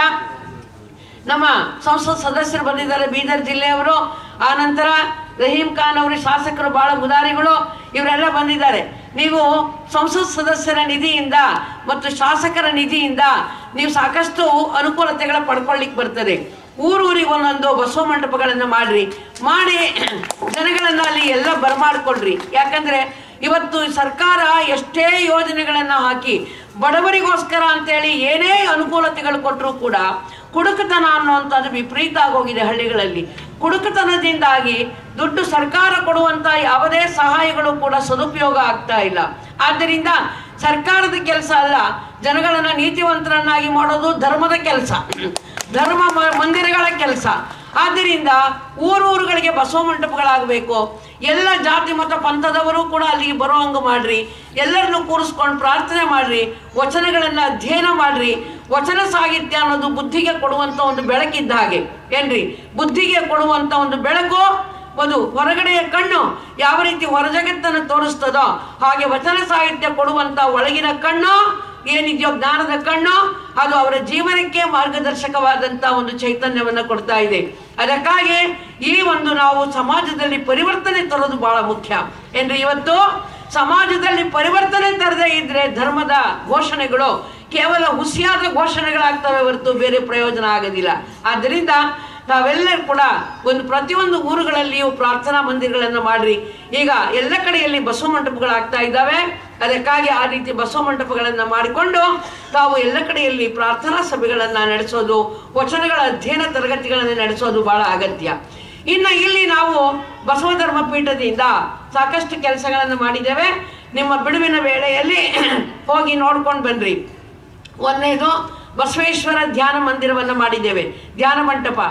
ನಮ್ಮ ಸಂಸತ್ ಸದಸ್ಯರು ಬಂದಿದ್ದಾರೆ ಬೀದರ್ ಜಿಲ್ಲೆಯವರು ಆ ನಂತರ ರಹೀಂ ಖಾನ್ ಅವರು ಶಾಸಕರು ಬಹಳ ಉದಾರಿಗಳು ಇವರೆಲ್ಲ ಬಂದಿದ್ದಾರೆ ನೀವು ಸಂಸತ್ ಸದಸ್ಯರ ನಿಧಿಯಿಂದ ಮತ್ತು ಶಾಸಕರ ನಿಧಿಯಿಂದ ನೀವು ಸಾಕಷ್ಟು ಅನುಕೂಲತೆಗಳ ಪಡ್ಕೊಳ್ಳಿಕ್ ಬರ್ತದೆ ಊರೂರಿಗೆ ಒಂದೊಂದು ಬಸವ ಮಂಟಪಗಳನ್ನು ಮಾಡ್ರಿ ಮಾಡಿ ಜನಗಳನ್ನ ಅಲ್ಲಿ ಎಲ್ಲ ಬರಮಾಡ್ಕೊಳ್ರಿ ಯಾಕಂದ್ರೆ ಇವತ್ತು ಸರ್ಕಾರ ಎಷ್ಟೇ ಯೋಜನೆಗಳನ್ನ ಹಾಕಿ ಬಡವರಿಗೋಸ್ಕರ ಅಂತೇಳಿ ಏನೇ ಅನುಕೂಲತೆಗಳು ಕೊಟ್ಟರು ಕೂಡ ಕುಡುಕತನ ಅನ್ನುವಂಥದ್ದು ವಿಪರೀತ ಆಗೋಗಿದೆ ಹಳ್ಳಿಗಳಲ್ಲಿ ಕುಡುಕತನದಿಂದಾಗಿ ದುಡ್ಡು ಸರ್ಕಾರ ಕೊಡುವಂತ ಯಾವುದೇ ಸಹಾಯಗಳು ಕೂಡ ಸದುಪಯೋಗ ಆಗ್ತಾ ಇಲ್ಲ ಆದ್ದರಿಂದ ಸರ್ಕಾರದ ಕೆಲಸ ಅಲ್ಲ ಜನಗಳನ್ನ ನೀತಿವಂತರನ್ನಾಗಿ ಮಾಡೋದು ಧರ್ಮದ ಕೆಲಸ ಧರ್ಮ ಮ- ಮಂದಿರಗಳ ಕೆಲಸ ಆದ್ದರಿಂದ ಊರೂರುಗಳಿಗೆ ಬಸವ ಮಂಟಪಗಳಾಗಬೇಕು ಎಲ್ಲ ಜಾತಿ ಮತ ಪಂಥದವರು ಕೂಡ ಅಲ್ಲಿಗೆ ಬರೋ ಹಂಗೆ ಮಾಡ್ರಿ ಎಲ್ಲರನ್ನು ಕೂರಿಸ್ಕೊಂಡು ಪ್ರಾರ್ಥನೆ ಮಾಡ್ರಿ ವಚನಗಳನ್ನ ಅಧ್ಯಯನ ಮಾಡ್ರಿ ವಚನ ಸಾಹಿತ್ಯ ಅನ್ನೋದು ಬುದ್ಧಿಗೆ ಕೊಡುವಂತ ಒಂದು ಬೆಳಕಿದ್ದ ಹಾಗೆ ಏನ್ರಿ ಬುದ್ಧಿಗೆ ಕೊಡುವಂತ ಒಂದು ಬೆಳಕು ಅದು ಹೊರಗಡೆಯ ಕಣ್ಣು ಯಾವ ರೀತಿ ಹೊರ ಜಗತ್ತನ್ನು ತೋರಿಸ್ತದೋ ಹಾಗೆ ವಚನ ಸಾಹಿತ್ಯ ಕೊಡುವಂತ ಒಳಗಿನ ಕಣ್ಣು ಏನಿದೆಯೋ ಜ್ಞಾನದ ಕಣ್ಣು ಅದು ಅವರ ಜೀವನಕ್ಕೆ ಮಾರ್ಗದರ್ಶಕವಾದಂತ ಒಂದು ಚೈತನ್ಯವನ್ನ ಕೊಡ್ತಾ ಇದೆ ಅದಕ್ಕಾಗಿ ಈ ಒಂದು ನಾವು ಸಮಾಜದಲ್ಲಿ ಪರಿವರ್ತನೆ ತರೋದು ಬಹಳ ಮುಖ್ಯ ಏನ್ರಿ ಇವತ್ತು ಸಮಾಜದಲ್ಲಿ ಪರಿವರ್ತನೆ ತರದೇ ಇದ್ರೆ ಧರ್ಮದ ಘೋಷಣೆಗಳು ಕೇವಲ ಹುಸಿಯಾದ ಘೋಷಣೆಗಳಾಗ್ತವೆ ಹೊರತು ಬೇರೆ ಪ್ರಯೋಜನ ಆಗೋದಿಲ್ಲ ಆದ್ದರಿಂದ ನಾವೆಲ್ಲರೂ ಕೂಡ ಒಂದು ಪ್ರತಿಯೊಂದು ಊರುಗಳಲ್ಲಿಯೂ ಪ್ರಾರ್ಥನಾ ಮಂದಿರಗಳನ್ನು ಮಾಡ್ರಿ ಈಗ ಎಲ್ಲ ಕಡೆಯಲ್ಲಿ ಬಸವ ಮಂಟಪಗಳಾಗ್ತಾ ಇದ್ದಾವೆ ಅದಕ್ಕಾಗಿ ಆ ರೀತಿ ಬಸವ ಮಂಟಪಗಳನ್ನು ಮಾಡಿಕೊಂಡು ತಾವು ಎಲ್ಲ ಕಡೆಯಲ್ಲಿ ಪ್ರಾರ್ಥನಾ ಸಭೆಗಳನ್ನು ನಡೆಸೋದು ವಚನಗಳ ಅಧ್ಯಯನ ತರಗತಿಗಳನ್ನು ನಡೆಸೋದು ಬಹಳ ಅಗತ್ಯ ಇನ್ನು ಇಲ್ಲಿ ನಾವು ಬಸವ ಧರ್ಮ ಪೀಠದಿಂದ ಸಾಕಷ್ಟು ಕೆಲಸಗಳನ್ನು ಮಾಡಿದ್ದೇವೆ ನಿಮ್ಮ ಬಿಡುವಿನ ವೇಳೆಯಲ್ಲಿ ಹೋಗಿ ನೋಡ್ಕೊಂಡು ಬನ್ರಿ ಒಂದನೇದು ಬಸವೇಶ್ವರ ಧ್ಯಾನ ಮಂದಿರವನ್ನು ಮಾಡಿದ್ದೇವೆ ಧ್ಯಾನ ಮಂಟಪ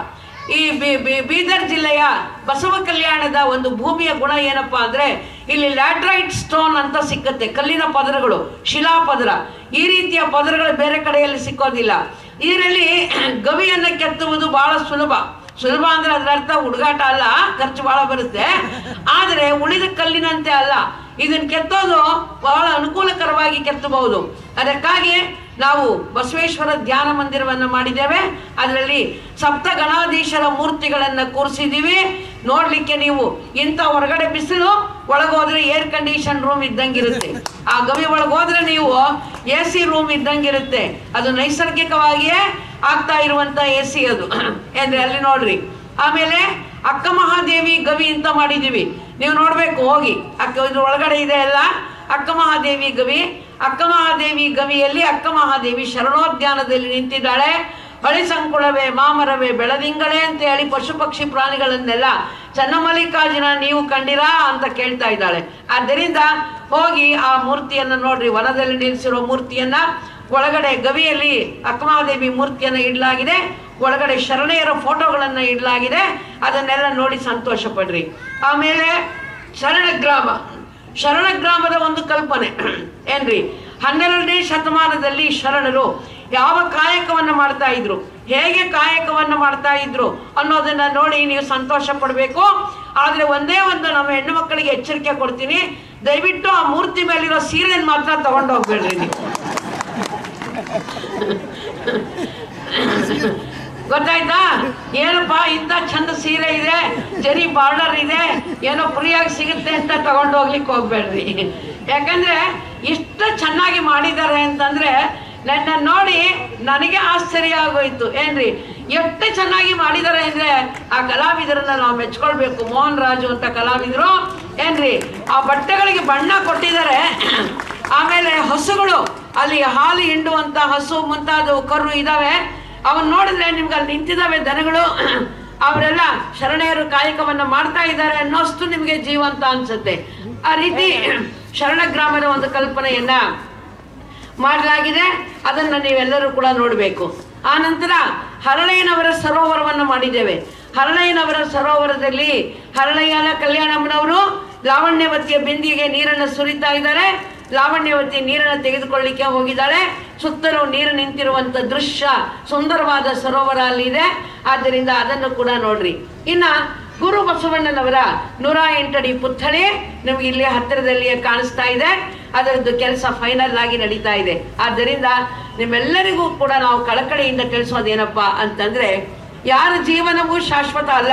ಈ ಬಿ- ಬಿ- ಬೀದರ್ ಜಿಲ್ಲೆಯ ಬಸವ ಕಲ್ಯಾಣದ ಒಂದು ಭೂಮಿಯ ಗುಣ ಏನಪ್ಪಾ ಅಂದ್ರೆ ಇಲ್ಲಿ ಲ್ಯಾಟ್ರೈಟ್ ಸ್ಟೋನ್ ಅಂತ ಸಿಕ್ಕತ್ತೆ ಕಲ್ಲಿನ ಪದರಗಳು ಶಿಲಾ ಪದರ ಈ ರೀತಿಯ ಪದರಗಳು ಬೇರೆ ಕಡೆಯಲ್ಲಿ ಸಿಕ್ಕೋದಿಲ್ಲ ಇದರಲ್ಲಿ ಗವಿಯನ್ನ ಕೆತ್ತುವುದು ಬಹಳ ಸುಲಭ ಸುಲಭ ಅಂದ್ರೆ ಅದರ ಅರ್ಥ ಹುಡುಗಾಟ ಅಲ್ಲ ಖರ್ಚು ಬಹಳ ಬರುತ್ತೆ ಆದರೆ ಉಳಿದ ಕಲ್ಲಿನಂತೆ ಅಲ್ಲ ಇದನ್ನ ಕೆತ್ತೋದು ಬಹಳ ಅನುಕೂಲಕರವಾಗಿ ಕೆತ್ತಬಹುದು ಅದಕ್ಕಾಗಿ ನಾವು ಬಸವೇಶ್ವರ ಧ್ಯಾನ ಮಂದಿರವನ್ನು ಮಾಡಿದ್ದೇವೆ ಅದರಲ್ಲಿ ಸಪ್ತ ಗಣಾಧೀಶರ ಮೂರ್ತಿಗಳನ್ನು ಕೂರಿಸಿದ್ದೀವಿ ನೋಡ್ಲಿಕ್ಕೆ ನೀವು ಇಂಥ ಹೊರಗಡೆ ಬಿಸಿಲು ಒಳಗೋದ್ರೆ ಏರ್ ಕಂಡೀಷನ್ ರೂಮ್ ಇದ್ದಂಗಿರುತ್ತೆ ಆ ಗವಿ ಒಳಗೋದ್ರೆ ನೀವು ಎ ಸಿ ರೂಮ್ ಇದ್ದಂಗಿರುತ್ತೆ ಅದು ನೈಸರ್ಗಿಕವಾಗಿಯೇ ಆಗ್ತಾ ಇರುವಂತ ಎ ಸಿ ಅದು ಅಂದ್ರೆ ಅಲ್ಲಿ ನೋಡ್ರಿ ಆಮೇಲೆ ಅಕ್ಕ ಮಹಾದೇವಿ ಗವಿ ಅಂತ ಮಾಡಿದೀವಿ ನೀವು ನೋಡ್ಬೇಕು ಹೋಗಿ ಅಕ್ಕ ಇದ್ರ ಒಳಗಡೆ ಇದೆ ಅಲ್ಲ ಅಕ್ಕ ಮಹಾದೇವಿ ಗವಿ ಅಕ್ಕ ಮಹಾದೇವಿ ಗವಿಯಲ್ಲಿ ಅಕ್ಕ ಮಹಾದೇವಿ ಶರಣೋದ್ಯಾನದಲ್ಲಿ ನಿಂತಿದ್ದಾಳೆ ಹಳಿ ಸಂಕುಳವೇ ಮಾಮರವೇ ಬೆಳದಿಂಗಳೇ ಅಂತ ಹೇಳಿ ಪಶು ಪಕ್ಷಿ ಪ್ರಾಣಿಗಳನ್ನೆಲ್ಲ ಚನ್ನಮಲ್ಲಿಕಾರ್ಜುನ ನೀವು ಕಂಡಿರಾ ಅಂತ ಕೇಳ್ತಾ ಇದ್ದಾಳೆ ಆದ್ದರಿಂದ ಹೋಗಿ ಆ ಮೂರ್ತಿಯನ್ನು ನೋಡ್ರಿ ವನದಲ್ಲಿ ನಿಲ್ಲಿಸಿರೋ ಮೂರ್ತಿಯನ್ನ ಒಳಗಡೆ ಗವಿಯಲ್ಲಿ ಅಕ್ಕಮಹಾದೇವಿ ಮೂರ್ತಿಯನ್ನು ಇಡಲಾಗಿದೆ ಒಳಗಡೆ ಶರಣೆಯರ ಫೋಟೋಗಳನ್ನು ಇಡಲಾಗಿದೆ ಅದನ್ನೆಲ್ಲ ನೋಡಿ ಸಂತೋಷ ಪಡ್ರಿ ಆಮೇಲೆ ಶರಣಗ್ರಾಮ ಶರಣಗ್ರಾಮದ ಒಂದು ಕಲ್ಪನೆ ಏನ್ರಿ ಹನ್ನೆರಡನೇ ಶತಮಾನದಲ್ಲಿ ಶರಣರು ಯಾವ ಕಾಯಕವನ್ನು ಮಾಡ್ತಾ ಇದ್ರು ಹೇಗೆ ಕಾಯಕವನ್ನು ಮಾಡ್ತಾ ಇದ್ರು ಅನ್ನೋದನ್ನ ನೋಡಿ ನೀವು ಸಂತೋಷ ಪಡಬೇಕು ಆದ್ರೆ ಒಂದೇ ಒಂದು ನಮ್ಮ ಹೆಣ್ಣು ಮಕ್ಕಳಿಗೆ ಎಚ್ಚರಿಕೆ ಕೊಡ್ತೀನಿ ದಯವಿಟ್ಟು ಆ ಮೂರ್ತಿ ಮೇಲಿರೋ ಸೀರೆಯನ್ನು ಮಾತ್ರ ತಗೊಂಡು ಹೋಗ್ಬೇಡ್ರಿ ನೀವು ಗೊತ್ತಾಯ್ತಾ ಏನಪ್ಪ ಇಂಥ ಚಂದ ಸೀರೆ ಇದೆ ಜರಿ ಬಾರ್ಡರ್ ಇದೆ ಏನೋ ಫ್ರೀಯಾಗಿ ಸಿಗುತ್ತೆ ಅಂತ ತಗೊಂಡು ಹೋಗ್ಲಿಕ್ಕೆ ಹೋಗ್ಬೇಡ್ರಿ ಯಾಕಂದ್ರೆ ಇಷ್ಟು ಚೆನ್ನಾಗಿ ಮಾಡಿದ್ದಾರೆ ಅಂತಂದ್ರೆ ನನ್ನ ನೋಡಿ ನನಗೆ ಆಶ್ಚರ್ಯ ಆಗೋಯ್ತು ಏನ್ರಿ ಎಷ್ಟು ಚೆನ್ನಾಗಿ ಮಾಡಿದ್ದಾರೆ ಅಂದ್ರೆ ಆ ಕಲಾವಿದರನ್ನ ನಾವು ಮೆಚ್ಕೊಳ್ಬೇಕು ಮೋಹನ್ ರಾಜು ಅಂತ ಕಲಾವಿದರು ಏನ್ರಿ ಆ ಬಟ್ಟೆಗಳಿಗೆ ಬಣ್ಣ ಕೊಟ್ಟಿದ್ದಾರೆ ಆಮೇಲೆ ಹಸುಗಳು ಅಲ್ಲಿ ಹಾಲು ಹಿಂಡುವಂತ ಹಸು ಮುಂತಾದವು ಕರು ಇದಾವೆ ಅವನ್ ನೋಡಿದ್ರೆ ನಿಮ್ಗೆ ಅಲ್ಲಿ ನಿಂತಿದ್ದಾವೆ ದನಗಳು ಅವರೆಲ್ಲ ಶರಣೆಯರು ಕಾಯಕವನ್ನ ಮಾಡ್ತಾ ಇದ್ದಾರೆ ಅನ್ನೋಷ್ಟು ನಿಮಗೆ ಜೀವಂತ ಅನ್ಸುತ್ತೆ ಆ ರೀತಿ ಶರಣ ಗ್ರಾಮದ ಒಂದು ಕಲ್ಪನೆಯನ್ನ ಮಾಡಲಾಗಿದೆ ಅದನ್ನ ನೀವೆಲ್ಲರೂ ಕೂಡ ನೋಡಬೇಕು ಆ ನಂತರ ಹರಳಯ್ಯನವರ ಸರೋವರವನ್ನು ಮಾಡಿದ್ದೇವೆ ಹರಳಯ್ಯನವರ ಸರೋವರದಲ್ಲಿ ಹರಳಯ್ಯನ ಕಲ್ಯಾಣಮ್ಮನವರು ಲಾವಣ್ಯವತಿಯ ಬಿಂದಿಗೆ ನೀರನ್ನು ಸುರಿತಾ ಇದ್ದಾರೆ ಲಾವಣ್ಯವತಿ ನೀರನ್ನು ತೆಗೆದುಕೊಳ್ಳಿಕ್ಕೆ ಹೋಗಿದ್ದಾಳೆ ಸುತ್ತಲೂ ನೀರು ನಿಂತಿರುವಂತ ದೃಶ್ಯ ಸುಂದರವಾದ ಸರೋವರ ಅಲ್ಲಿ ಇದೆ ಆದ್ದರಿಂದ ಅದನ್ನು ಕೂಡ ನೋಡ್ರಿ ಇನ್ನ ಗುರು ಬಸವಣ್ಣನವರ ನೂರ ಎಂಟಡಿ ಪುತ್ಥಳಿ ನಿಮ್ಗೆ ಇಲ್ಲಿ ಹತ್ತಿರದಲ್ಲಿಯೇ ಕಾಣಿಸ್ತಾ ಇದೆ ಅದರದ್ದು ಕೆಲಸ ಫೈನಲ್ ಆಗಿ ನಡೀತಾ ಇದೆ ಆದ್ದರಿಂದ ನಿಮ್ಮೆಲ್ಲರಿಗೂ ಕೂಡ ನಾವು ಕಳಕಳಿಯಿಂದ ತಿಳಿಸೋದೇನಪ್ಪಾ ಅಂತಂದ್ರೆ ಯಾರ ಜೀವನವೂ ಶಾಶ್ವತ ಅಲ್ಲ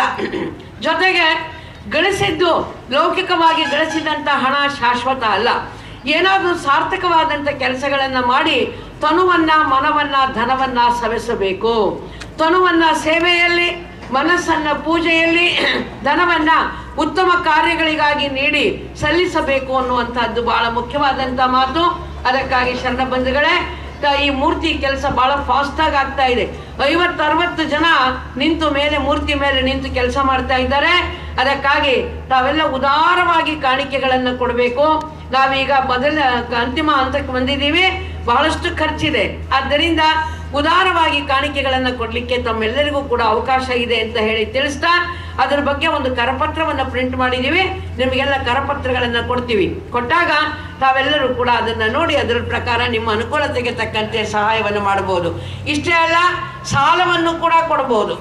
ಜೊತೆಗೆ ಗಳಿಸಿದ್ದು ಲೌಕಿಕವಾಗಿ ಗಳಿಸಿದಂತ ಹಣ ಶಾಶ್ವತ ಅಲ್ಲ ಏನಾದರೂ ಸಾರ್ಥಕವಾದಂಥ ಕೆಲಸಗಳನ್ನ ಮಾಡಿ ತನುವನ್ನ ಮನವನ್ನ ಧನವನ್ನ ಸವೆಸಬೇಕು ತನುವನ್ನ ಸೇವೆಯಲ್ಲಿ ಮನಸ್ಸನ್ನ ಪೂಜೆಯಲ್ಲಿ ಧನವನ್ನ ಉತ್ತಮ ಕಾರ್ಯಗಳಿಗಾಗಿ ನೀಡಿ ಸಲ್ಲಿಸಬೇಕು ಅನ್ನುವಂಥದ್ದು ಬಹಳ ಮುಖ್ಯವಾದಂಥ ಮಾತು ಅದಕ್ಕಾಗಿ ಶರಣ ಬಂಧುಗಳೇ ತ- ಈ ಮೂರ್ತಿ ಕೆಲಸ ಬಹಳ ಫಾಸ್ಟ್ ಆಗಿ ಆಗ್ತಾ ಇದೆ ಐವತ್ತು ಅರವತ್ತು ಜನ ನಿಂತು ಮೇಲೆ ಮೂರ್ತಿ ಮೇಲೆ ನಿಂತು ಕೆಲಸ ಮಾಡ್ತಾ ಇದ್ದಾರೆ ಅದಕ್ಕಾಗಿ ತಾವೆಲ್ಲ ಉದಾರವಾಗಿ ಕಾಣಿಕೆಗಳನ್ನು ಕೊಡಬೇಕು ನಾವೀಗ ಮೊದಲ ಅಂತಿಮ ಹಂತಕ್ಕೆ ಬಂದಿದ್ದೀವಿ ಬಹಳಷ್ಟು ಖರ್ಚಿದೆ ಆದ್ದರಿಂದ ಉದಾರವಾಗಿ ಕಾಣಿಕೆಗಳನ್ನು ಕೊಡ್ಲಿಕ್ಕೆ ತಮ್ಮೆಲ್ಲರಿಗೂ ಕೂಡ ಅವಕಾಶ ಇದೆ ಅಂತ ಹೇಳಿ ತಿಳಿಸ್ತಾ ಅದರ ಬಗ್ಗೆ ಒಂದು ಕರಪತ್ರವನ್ನು ಪ್ರಿಂಟ್ ಮಾಡಿದ್ದೀವಿ ನಿಮಗೆಲ್ಲ ಕರಪತ್ರಗಳನ್ನು ಕೊಡ್ತೀವಿ ಕೊಟ್ಟಾಗ ತಾವೆಲ್ಲರೂ ಕೂಡ ಅದನ್ನ ನೋಡಿ ಅದರ ಪ್ರಕಾರ ನಿಮ್ಮ ಅನುಕೂಲತೆಗೆ ತಕ್ಕಂತೆ ಸಹಾಯವನ್ನು ಮಾಡಬಹುದು ಇಷ್ಟೇ ಅಲ್ಲ ಸಾಲವನ್ನು ಕೂಡ ಕೊಡಬಹುದು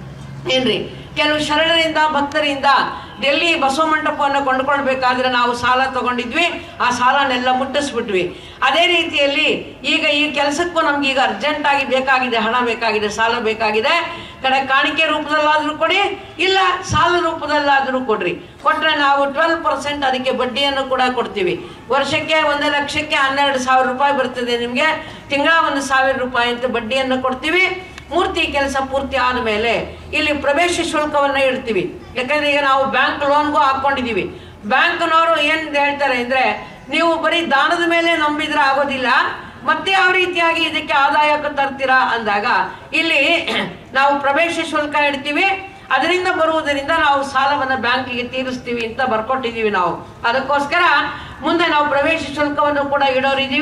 ಏನ್ರಿ ಕೆಲವು ಶರಣರಿಂದ ಭಕ್ತರಿಂದ ಡೆಲ್ಲಿ ಬಸವ ಮಂಟಪವನ್ನು ಕೊಂಡ್ಕೊಳ್ಬೇಕಾದ್ರೆ ನಾವು ಸಾಲ ತಗೊಂಡಿದ್ವಿ ಆ ಸಾಲನೆಲ್ಲ ಮುಟ್ಟಿಸ್ಬಿಟ್ವಿ ಅದೇ ರೀತಿಯಲ್ಲಿ ಈಗ ಈ ಕೆಲಸಕ್ಕೂ ನಮ್ಗೆ ಈಗ ಅರ್ಜೆಂಟ್ ಆಗಿ ಬೇಕಾಗಿದೆ ಹಣ ಬೇಕಾಗಿದೆ ಸಾಲ ಬೇಕಾಗಿದೆ ಕಡೆ ಕಾಣಿಕೆ ರೂಪದಲ್ಲಾದ್ರೂ ಕೊಡಿ ಇಲ್ಲ ಸಾಲ ರೂಪದಲ್ಲಾದ್ರೂ ಕೊಡ್ರಿ ಕೊಟ್ರೆ ನಾವು ಟ್ವೆಲ್ ಪರ್ಸೆಂಟ್ ಅದಕ್ಕೆ ಬಡ್ಡಿಯನ್ನು ಕೂಡ ಕೊಡ್ತೀವಿ ವರ್ಷಕ್ಕೆ ಒಂದು ಲಕ್ಷಕ್ಕೆ ಹನ್ನೆರಡು ಸಾವಿರ ರೂಪಾಯಿ ಬರ್ತದೆ ನಿಮಗೆ ತಿಂಗಳ ಒಂದು ಸಾವಿರ ರೂಪಾಯಿ ಅಂತ ಬಡ್ಡಿಯನ್ನು ಕೊಡ್ತೀವಿ ಮೂರ್ತಿ ಕೆಲಸ ಪೂರ್ತಿ ಆದಮೇಲೆ ಇಲ್ಲಿ ಪ್ರವೇಶ ಶುಲ್ಕವನ್ನ ಇಡ್ತೀವಿ ಯಾಕಂದ್ರೆ ಈಗ ನಾವು ಬ್ಯಾಂಕ್ ಲೋನ್ಗೂ ಹಾಕೊಂಡಿದೀವಿ ಬ್ಯಾಂಕ್ನವರು ಏನ್ ಹೇಳ್ತಾರೆ ಅಂದ್ರೆ ನೀವು ಬರೀ ದಾನದ ಮೇಲೆ ನಂಬಿದ್ರೆ ಆಗೋದಿಲ್ಲ ಮತ್ತೆ ಯಾವ ರೀತಿಯಾಗಿ ಇದಕ್ಕೆ ಆದಾಯಕ್ಕೆ ತರ್ತೀರಾ ಅಂದಾಗ ಇಲ್ಲಿ ನಾವು ಪ್ರವೇಶ ಶುಲ್ಕ ಇಡ್ತೀವಿ ಅದರಿಂದ ಬರುವುದರಿಂದ ನಾವು ಸಾಲವನ್ನು ಬ್ಯಾಂಕಿಗೆ ತೀರಿಸ್ತೀವಿ ಅಂತ ಬರ್ಕೊಟ್ಟಿದ್ದೀವಿ ನಾವು ಅದಕ್ಕೋಸ್ಕರ ಮುಂದೆ ನಾವು ಪ್ರವೇಶ ಶುಲ್ಕವನ್ನು ಕೂಡ ಇಡೋರಿದ್ದೀವಿ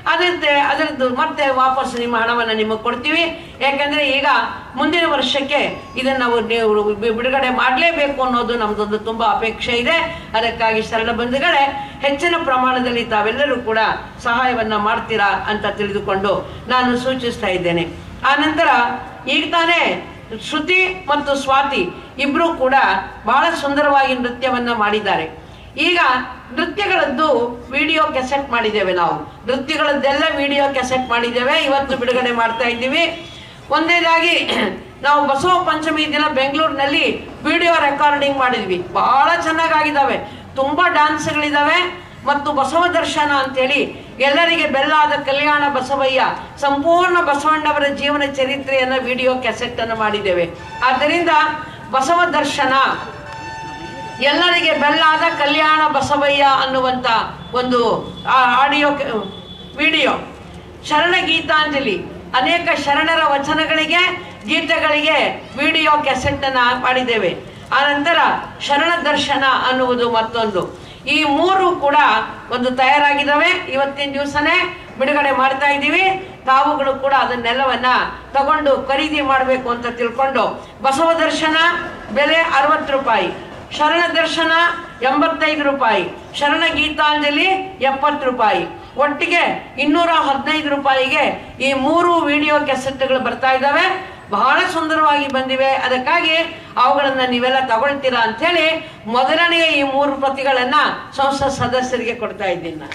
ಅದರಂತೆ ಅದರದ್ದು ಮತ್ತೆ ವಾಪಸ್ ನಿಮ್ಮ ಹಣವನ್ನು ನಿಮಗೆ ಕೊಡ್ತೀವಿ ಯಾಕಂದ್ರೆ ಈಗ ಮುಂದಿನ ವರ್ಷಕ್ಕೆ ಇದನ್ನು ನಾವು ನೀವು ಬಿ- ಬಿಡುಗಡೆ ಮಾಡಲೇಬೇಕು ಅನ್ನೋದು ನಮ್ಮದೊಂದು ತುಂಬ ಅಪೇಕ್ಷೆ ಇದೆ ಅದಕ್ಕಾಗಿ ಶರಣ ಬಂಧುಗಳೇ ಹೆಚ್ಚಿನ ಪ್ರಮಾಣದಲ್ಲಿ ತಾವೆಲ್ಲರೂ ಕೂಡ ಸಹಾಯವನ್ನು ಮಾಡ್ತೀರಾ ಅಂತ ತಿಳಿದುಕೊಂಡು ನಾನು ಸೂಚಿಸ್ತಾ ಇದ್ದೇನೆ ಆನಂತರ ಈಗ ತಾನೇ ಶ್ರುತಿ ಮತ್ತು ಸ್ವಾತಿ ಇಬ್ಬರು ಕೂಡ ಬಹಳ ಸುಂದರವಾಗಿ ನೃತ್ಯವನ್ನು ಮಾಡಿದ್ದಾರೆ ಈಗ ನೃತ್ಯಗಳದ್ದು ವಿಡಿಯೋ ಕೆಸೆಟ್ ಮಾಡಿದ್ದೇವೆ ನಾವು ನೃತ್ಯಗಳದ್ದೆಲ್ಲ ವಿಡಿಯೋ ಕೆಸೆಟ್ ಮಾಡಿದ್ದೇವೆ ಇವತ್ತು ಬಿಡುಗಡೆ ಮಾಡ್ತಾ ಇದ್ದೀವಿ ಒಂದನೇದಾಗಿ ನಾವು ಬಸವ ಪಂಚಮಿ ದಿನ ಬೆಂಗಳೂರಿನಲ್ಲಿ ವಿಡಿಯೋ ರೆಕಾರ್ಡಿಂಗ್ ಮಾಡಿದ್ವಿ ಬಹಳ ಚೆನ್ನಾಗಾಗಿದ್ದಾವೆ ತುಂಬ ಡ್ಯಾನ್ಸ್ಗಳಿದ್ದಾವೆ ಮತ್ತು ಬಸವ ದರ್ಶನ ಅಂತೇಳಿ ಎಲ್ಲರಿಗೆ ಬೆಲ್ಲಾದ ಕಲ್ಯಾಣ ಬಸವಯ್ಯ ಸಂಪೂರ್ಣ ಬಸವಣ್ಣವರ ಜೀವನ ಚರಿತ್ರೆಯನ್ನು ವಿಡಿಯೋ ಕೆಸೆಟ್ಟನ್ನು ಮಾಡಿದ್ದೇವೆ ಆದ್ದರಿಂದ ಬಸವ ದರ್ಶನ ಎಲ್ಲರಿಗೆ ಬೆಲ್ಲಾದ ಕಲ್ಯಾಣ ಬಸವಯ್ಯ ಅನ್ನುವಂಥ ಒಂದು ಆಡಿಯೋ ವಿಡಿಯೋ ಶರಣ ಗೀತಾಂಜಲಿ ಅನೇಕ ಶರಣರ ವಚನಗಳಿಗೆ ಗೀತೆಗಳಿಗೆ ವಿಡಿಯೋ ಕೆಸೆಟ್ಟನ್ನು ಮಾಡಿದ್ದೇವೆ ಆನಂತರ ಶರಣ ದರ್ಶನ ಅನ್ನುವುದು ಮತ್ತೊಂದು ಈ ಮೂರು ಕೂಡ ಒಂದು ತಯಾರಾಗಿದ್ದಾವೆ ಇವತ್ತಿನ ದಿವಸನೇ ಬಿಡುಗಡೆ ಮಾಡ್ತಾ ಇದ್ದೀವಿ ತಾವುಗಳು ಕೂಡ ಅದನ್ನೆಲ್ಲವನ್ನ ತಗೊಂಡು ಖರೀದಿ ಮಾಡಬೇಕು ಅಂತ ತಿಳ್ಕೊಂಡು ಬಸವ ದರ್ಶನ ಬೆಲೆ ಅರವತ್ತು ರೂಪಾಯಿ ಶರಣ ದರ್ಶನ ಎಂಬತ್ತೈದು ರೂಪಾಯಿ ಶರಣ ಗೀತಾಂಜಲಿ ಎಪ್ಪತ್ತು ರೂಪಾಯಿ ಒಟ್ಟಿಗೆ ಇನ್ನೂರ ಹದಿನೈದು ರೂಪಾಯಿಗೆ ಈ ಮೂರು ವಿಡಿಯೋ ಕೆಸೆಟ್ಗಳು ಬರ್ತಾ ಇದ್ದಾವೆ ಬಹಳ ಸುಂದರವಾಗಿ ಬಂದಿವೆ ಅದಕ್ಕಾಗಿ ಅವುಗಳನ್ನು ನೀವೆಲ್ಲ ತಗೊಳ್ತೀರಾ ಅಂಥೇಳಿ ಮೊದಲನೆಯ ಈ ಮೂರು ಪ್ರತಿಗಳನ್ನ ಸಂಸತ್ ಸದಸ್ಯರಿಗೆ ಕೊಡ್ತಾ ಇದ್ದೀನಿ ನಾನು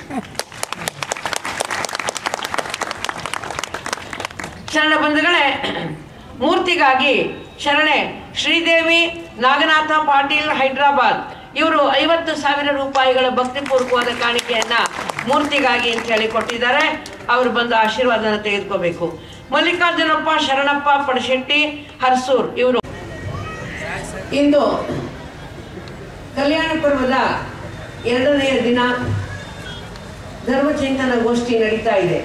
ಶರಣ ಬಂಧುಗಳೇ ಮೂರ್ತಿಗಾಗಿ ಶರಣೆ ಶ್ರೀದೇವಿ ನಾಗನಾಥ ಪಾಟೀಲ್ ಹೈದರಾಬಾದ್ ಇವರು ಐವತ್ತು ಸಾವಿರ ರೂಪಾಯಿಗಳ ಭಕ್ತಿಪೂರ್ವಕವಾದ ಕಾಣಿಕೆಯನ್ನ ಮೂರ್ತಿಗಾಗಿ ಅಂತ ಹೇಳಿ ಕೊಟ್ಟಿದ್ದಾರೆ ಅವರು ಬಂದು ಆಶೀರ್ವಾದನ ತೆಗೆದುಕೋಬೇಕು ಮಲ್ಲಿಕಾರ್ಜುನಪ್ಪ ಶರಣಪ್ಪ ಪಡಶೆಟ್ಟಿ ಹರ್ಸೂರ್ ಇವರು ಇಂದು ಕಲ್ಯಾಣ ಪರ್ವದ ಎರಡನೆಯ ದಿನ ಧರ್ಮಚಿಂತನ ಗೋಷ್ಠಿ ನಡೀತಾ ಇದೆ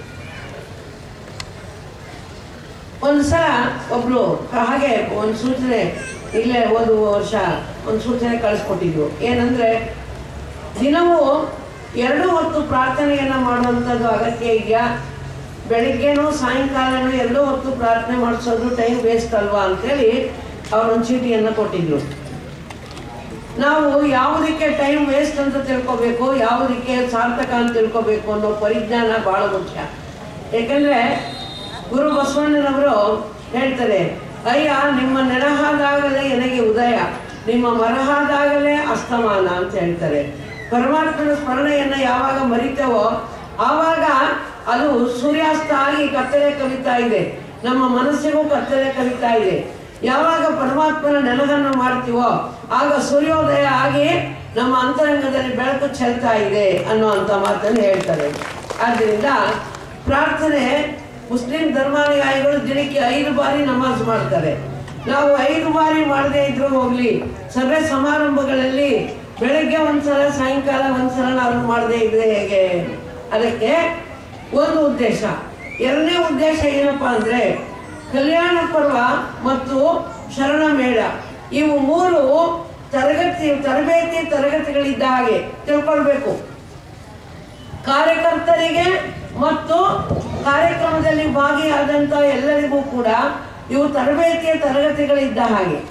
ಒಂದು ಸಲ ಒಬ್ರು ಹಾಗೆ ಒಂದು ಸೂಚನೆ ಇಲ್ಲೇ ಒಂದು ವರ್ಷ ಒಂದು ಸೂಚನೆ ಕಳಿಸ್ಕೊಟ್ಟಿದ್ರು ಏನಂದ್ರೆ ದಿನವೂ ಎರಡು ಹೊತ್ತು ಪ್ರಾರ್ಥನೆಯನ್ನ ಮಾಡುವಂಥದ್ದು ಅಗತ್ಯ ಇದೆಯಾ ಬೆಳಿಗ್ಗೆನೂ ಸಾಯಂಕಾಲನೂ ಎರಡೂ ಹೊತ್ತು ಪ್ರಾರ್ಥನೆ ಮಾಡಿಸೋದು ಟೈಮ್ ವೇಸ್ಟ್ ಅಲ್ವಾ ಅಂತೇಳಿ ಅವರೊಂದು ಚೀಟಿಯನ್ನು ಕೊಟ್ಟಿದ್ರು ನಾವು ಯಾವುದಕ್ಕೆ ಟೈಮ್ ವೇಸ್ಟ್ ಅಂತ ತಿಳ್ಕೊಬೇಕು ಯಾವುದಕ್ಕೆ ಸಾರ್ಥಕ ಅಂತ ತಿಳ್ಕೊಬೇಕು ಅನ್ನೋ ಪರಿಜ್ಞಾನ ಬಹಳ ಮುಖ್ಯ ಯಾಕಂದ್ರೆ ಗುರು ಬಸವಣ್ಣನವರು ಹೇಳ್ತಾರೆ ಅಯ್ಯ ನಿಮ್ಮ ನೆನಹಾದಾಗಲೇ ನನಗೆ ಉದಯ ನಿಮ್ಮ ಮರಹಾದಾಗಲೇ ಅಸ್ತಮಾನ ಅಂತ ಹೇಳ್ತಾರೆ ಪರಮಾತ್ಮನ ಸ್ಮರಣೆಯನ್ನ ಯಾವಾಗ ಮರಿತೇವೋ ಆವಾಗ ಅದು ಸೂರ್ಯಾಸ್ತ ಆಗಿ ಕತ್ತಲೆ ಕವಿತಾ ಇದೆ ನಮ್ಮ ಮನಸ್ಸಿಗೂ ಕತ್ತಲೆ ಕವಿತಾ ಇದೆ ಯಾವಾಗ ಪರಮಾತ್ಮನ ನೆನಹನ್ನು ಮಾಡ್ತೀವೋ ಆಗ ಸೂರ್ಯೋದಯ ಆಗಿ ನಮ್ಮ ಅಂತರಂಗದಲ್ಲಿ ಬೆಳಕು ಚೆಲ್ತಾ ಇದೆ ಅನ್ನುವಂಥ ಮಾತನ್ನು ಹೇಳ್ತಾರೆ ಆದ್ದರಿಂದ ಪ್ರಾರ್ಥನೆ ಮುಸ್ಲಿಂ ಧರ್ಮಾನುಯಾಯಿಗಳು ದಿನಕ್ಕೆ ಐದು ಬಾರಿ ನಮಾಜ್ ಮಾಡ್ತಾರೆ ನಾವು ಐದು ಬಾರಿ ಮಾಡದೇ ಇದ್ರೂ ಹೋಗ್ಲಿ ಸಭೆ ಸಮಾರಂಭಗಳಲ್ಲಿ ಬೆಳಗ್ಗೆ ಒಂದ್ಸಲ ಸಾಯಂಕಾಲ ಒಂದ್ಸಲ ನಾವು ಮಾಡದೇ ಇದ್ರೆ ಹೇಗೆ ಅದಕ್ಕೆ ಒಂದು ಉದ್ದೇಶ ಎರಡನೇ ಉದ್ದೇಶ ಏನಪ್ಪಾ ಅಂದ್ರೆ ಕಲ್ಯಾಣ ಪರ್ವ ಮತ್ತು ಶರಣ ಮೇಳ ಇವು ಮೂರು ತರಗತಿ ತರಬೇತಿ ತರಗತಿಗಳಿದ್ದ ಹಾಗೆ ತಿಳ್ಕೊಳ್ಬೇಕು ಕಾರ್ಯಕರ್ತರಿಗೆ ಮತ್ತು ಕಾರ್ಯಕ್ರಮದಲ್ಲಿ ಭಾಗಿಯಾದಂಥ ಎಲ್ಲರಿಗೂ ಕೂಡ ಇವು ತರಬೇತಿಯ ತರಗತಿಗಳಿದ್ದ ಹಾಗೆ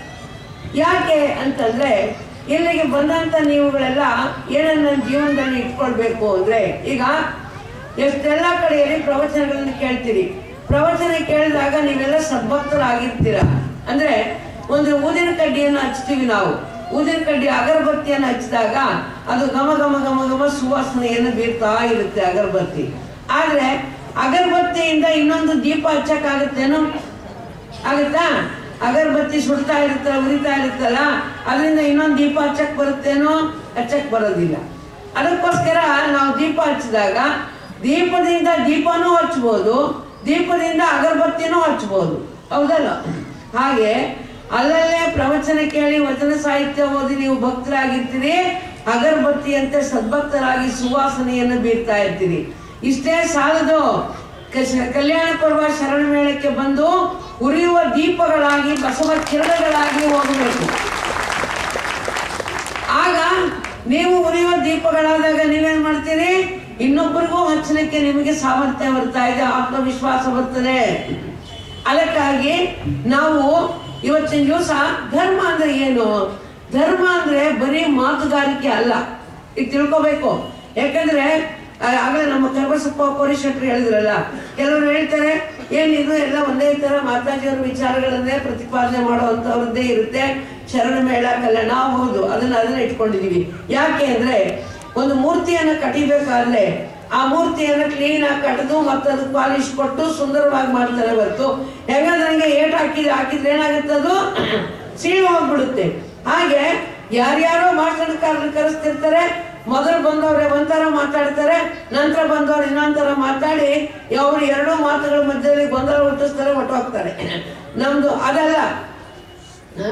ಯಾಕೆ ಅಂತಂದ್ರೆ ಇಲ್ಲಿಗೆ ಬಂದಂತ ನೀವುಗಳೆಲ್ಲ ಏನನ್ನ ಜೀವನದಲ್ಲಿ ಇಟ್ಕೊಳ್ಬೇಕು ಅಂದ್ರೆ ಈಗ ಎಷ್ಟೆಲ್ಲ ಕಡೆಯಲ್ಲಿ ಪ್ರವಚನಗಳನ್ನು ಕೇಳ್ತೀರಿ ಪ್ರವಚನ ಕೇಳಿದಾಗ ನೀವೆಲ್ಲ ಸದ್ಭಕ್ತರಾಗಿರ್ತೀರ ಅಂದ್ರೆ ಒಂದು ಊದಿನ ಕಡ್ಡಿಯನ್ನು ಹಚ್ತೀವಿ ನಾವು ಊದಿನ ಕಡ್ಡಿ ಅಗರಬತ್ತಿಯನ್ನು ಹಚ್ಚಿದಾಗ ಅದು ಘಮ ಘಮ ಘಮ ಘಮ ಸುವಾಸನೆಯನ್ನು ಬೀರ್ತಾ ಇರುತ್ತೆ ಅಗರಬತ್ತಿ ಆದ್ರೆ ಅಗರಬತ್ತಿಯಿಂದ ಇನ್ನೊಂದು ದೀಪ ಹಚ್ಚಕ್ಕಾಗತ್ತೇನೋ ಆಗುತ್ತಾ ಅಗರಬತ್ತಿ ಸುಡ್ತಾ ಇರುತ್ತಲ್ಲ ಉರಿತಾ ಇರುತ್ತಲ್ಲ ಅದರಿಂದ ಇನ್ನೊಂದು ದೀಪ ಹಚ್ಚಕ್ ಬರುತ್ತೇನೋ ಹಚ್ಚಕ್ ಬರೋದಿಲ್ಲ ಅದಕ್ಕೋಸ್ಕರ ನಾವು ದೀಪ ಹಚ್ಚಿದಾಗ ದೀಪದಿಂದ ದೀಪನೂ ಹಚ್ಬೋದು ದೀಪದಿಂದ ಅಗರಬತ್ತಿನೂ ಹಚ್ಬೋದು ಹೌದಲ್ಲ ಹಾಗೆ ಅಲ್ಲಲ್ಲೇ ಪ್ರವಚನ ಕೇಳಿ ವಚನ ಸಾಹಿತ್ಯ ಓದಿ ನೀವು ಭಕ್ತರಾಗಿರ್ತೀರಿ ಅಗರಬತ್ತಿಯಂತೆ ಸದ್ಭಕ್ತರಾಗಿ ಸುವಾಸನೆಯನ್ನು ಬೀರ್ತಾ ಇರ್ತೀರಿ ಇಷ್ಟೇ ಸಾಲದು ಕ- ಕಲ್ಯಾಣ ಪರ್ವ ಶರಣ ಮೇಳಕ್ಕೆ ಬಂದು ಉರಿಯುವ ದೀಪಗಳಾಗಿ ಬಸವ ಕಿರಣಗಳಾಗಿ ಹೋಗಬೇಕು ಆಗ ನೀವು ಉರಿಯುವ ದೀಪಗಳಾದಾಗ ನೀವೇನ್ ಮಾಡ್ತೀರಿ ಇನ್ನೊಬ್ಬರಿಗೂ ಹಚ್ಚಲಿಕ್ಕೆ ನಿಮಗೆ ಸಾಮರ್ಥ್ಯ ಬರ್ತಾ ಇದೆ ಆತ್ಮವಿಶ್ವಾಸ ಬರ್ತದೆ ಅದಕ್ಕಾಗಿ ನಾವು ಇವತ್ತಿನ ದಿವಸ ಧರ್ಮ ಅಂದ್ರೆ ಏನು ಧರ್ಮ ಅಂದ್ರೆ ಬರೀ ಮಾತುಗಾರಿಕೆ ಅಲ್ಲ ಇದು ತಿಳ್ಕೊಬೇಕು ಯಾಕಂದ್ರೆ ಆ, ಆಗಲೇ ನಮ್ಮ ಕರ್ಬಸಪ್ಪ ಕೋರಿಶೆಟ್ರು ಹೇಳಿದ್ರಲ್ಲ ಕೆಲವರು ಹೇಳ್ತಾರೆ ಏನಿದು ಎಲ್ಲ ಒಂದೇ ತರ ಮಾತಾಜಿಯವರ ವಿಚಾರಗಳನ್ನೇ ಪ್ರತಿಪಾದನೆ ಮಾಡುವಂತವ್ರದ್ದೇ ಇರುತ್ತೆ ಶರಣ ಮೇಳ ಕಲ್ಯಾಣ ನಾವು ಹೌದು ಅದನ್ನ ಅದನ್ನ ಇಟ್ಕೊಂಡಿದೀವಿ ಯಾಕೆ ಅಂದ್ರೆ ಒಂದು ಮೂರ್ತಿಯನ್ನ ಕಟಿಬೇಕಾದ್ರೆ ಆ ಮೂರ್ತಿಯನ್ನ ಕ್ಲೀನ್ ಆಗಿ ಕಟ್ಟಿದು ಮತ್ತೆ ಅದು ಪಾಲಿಶ್ ಕೊಟ್ಟು ಸುಂದರವಾಗಿ ಮಾಡ್ತಾರೆ ಹೊರತು ಹೆಂಗಂದ್ರೆ ನನಗೆ ಏಟ್ ಹಾಕಿದ್ರೆ ಹಾಕಿದ್ರೆ ಏನಾಗುತ್ತೆ ಅದು ಸೀಳು ಹೋಗ್ಬಿಡುತ್ತೆ ಹಾಗೆ ಯಾರ್ಯಾರೋ ಭಾಷಣಕಾರರು ಕರೆಸ್ತಿರ್ತಾರೆ ಮೊದಲು ಬಂದವ್ರೆ ಒಂಥರ ಮಾತಾಡ್ತಾರೆ ನಂತರ ಬಂದವ್ರು ಇನ್ನೊಂಥರ ಮಾತಾಡಿ ಅವ್ರು ಎರಡೂ ಮಾತುಗಳ ಮಧ್ಯದಲ್ಲಿ ಗೊಂದಲ ಹುಟ್ಟಿಸ್ತಾರೆ ಹೊಟ್ಟೋಗ್ತಾರೆ ನಮ್ದು ಅದಲ್ಲ ಹ?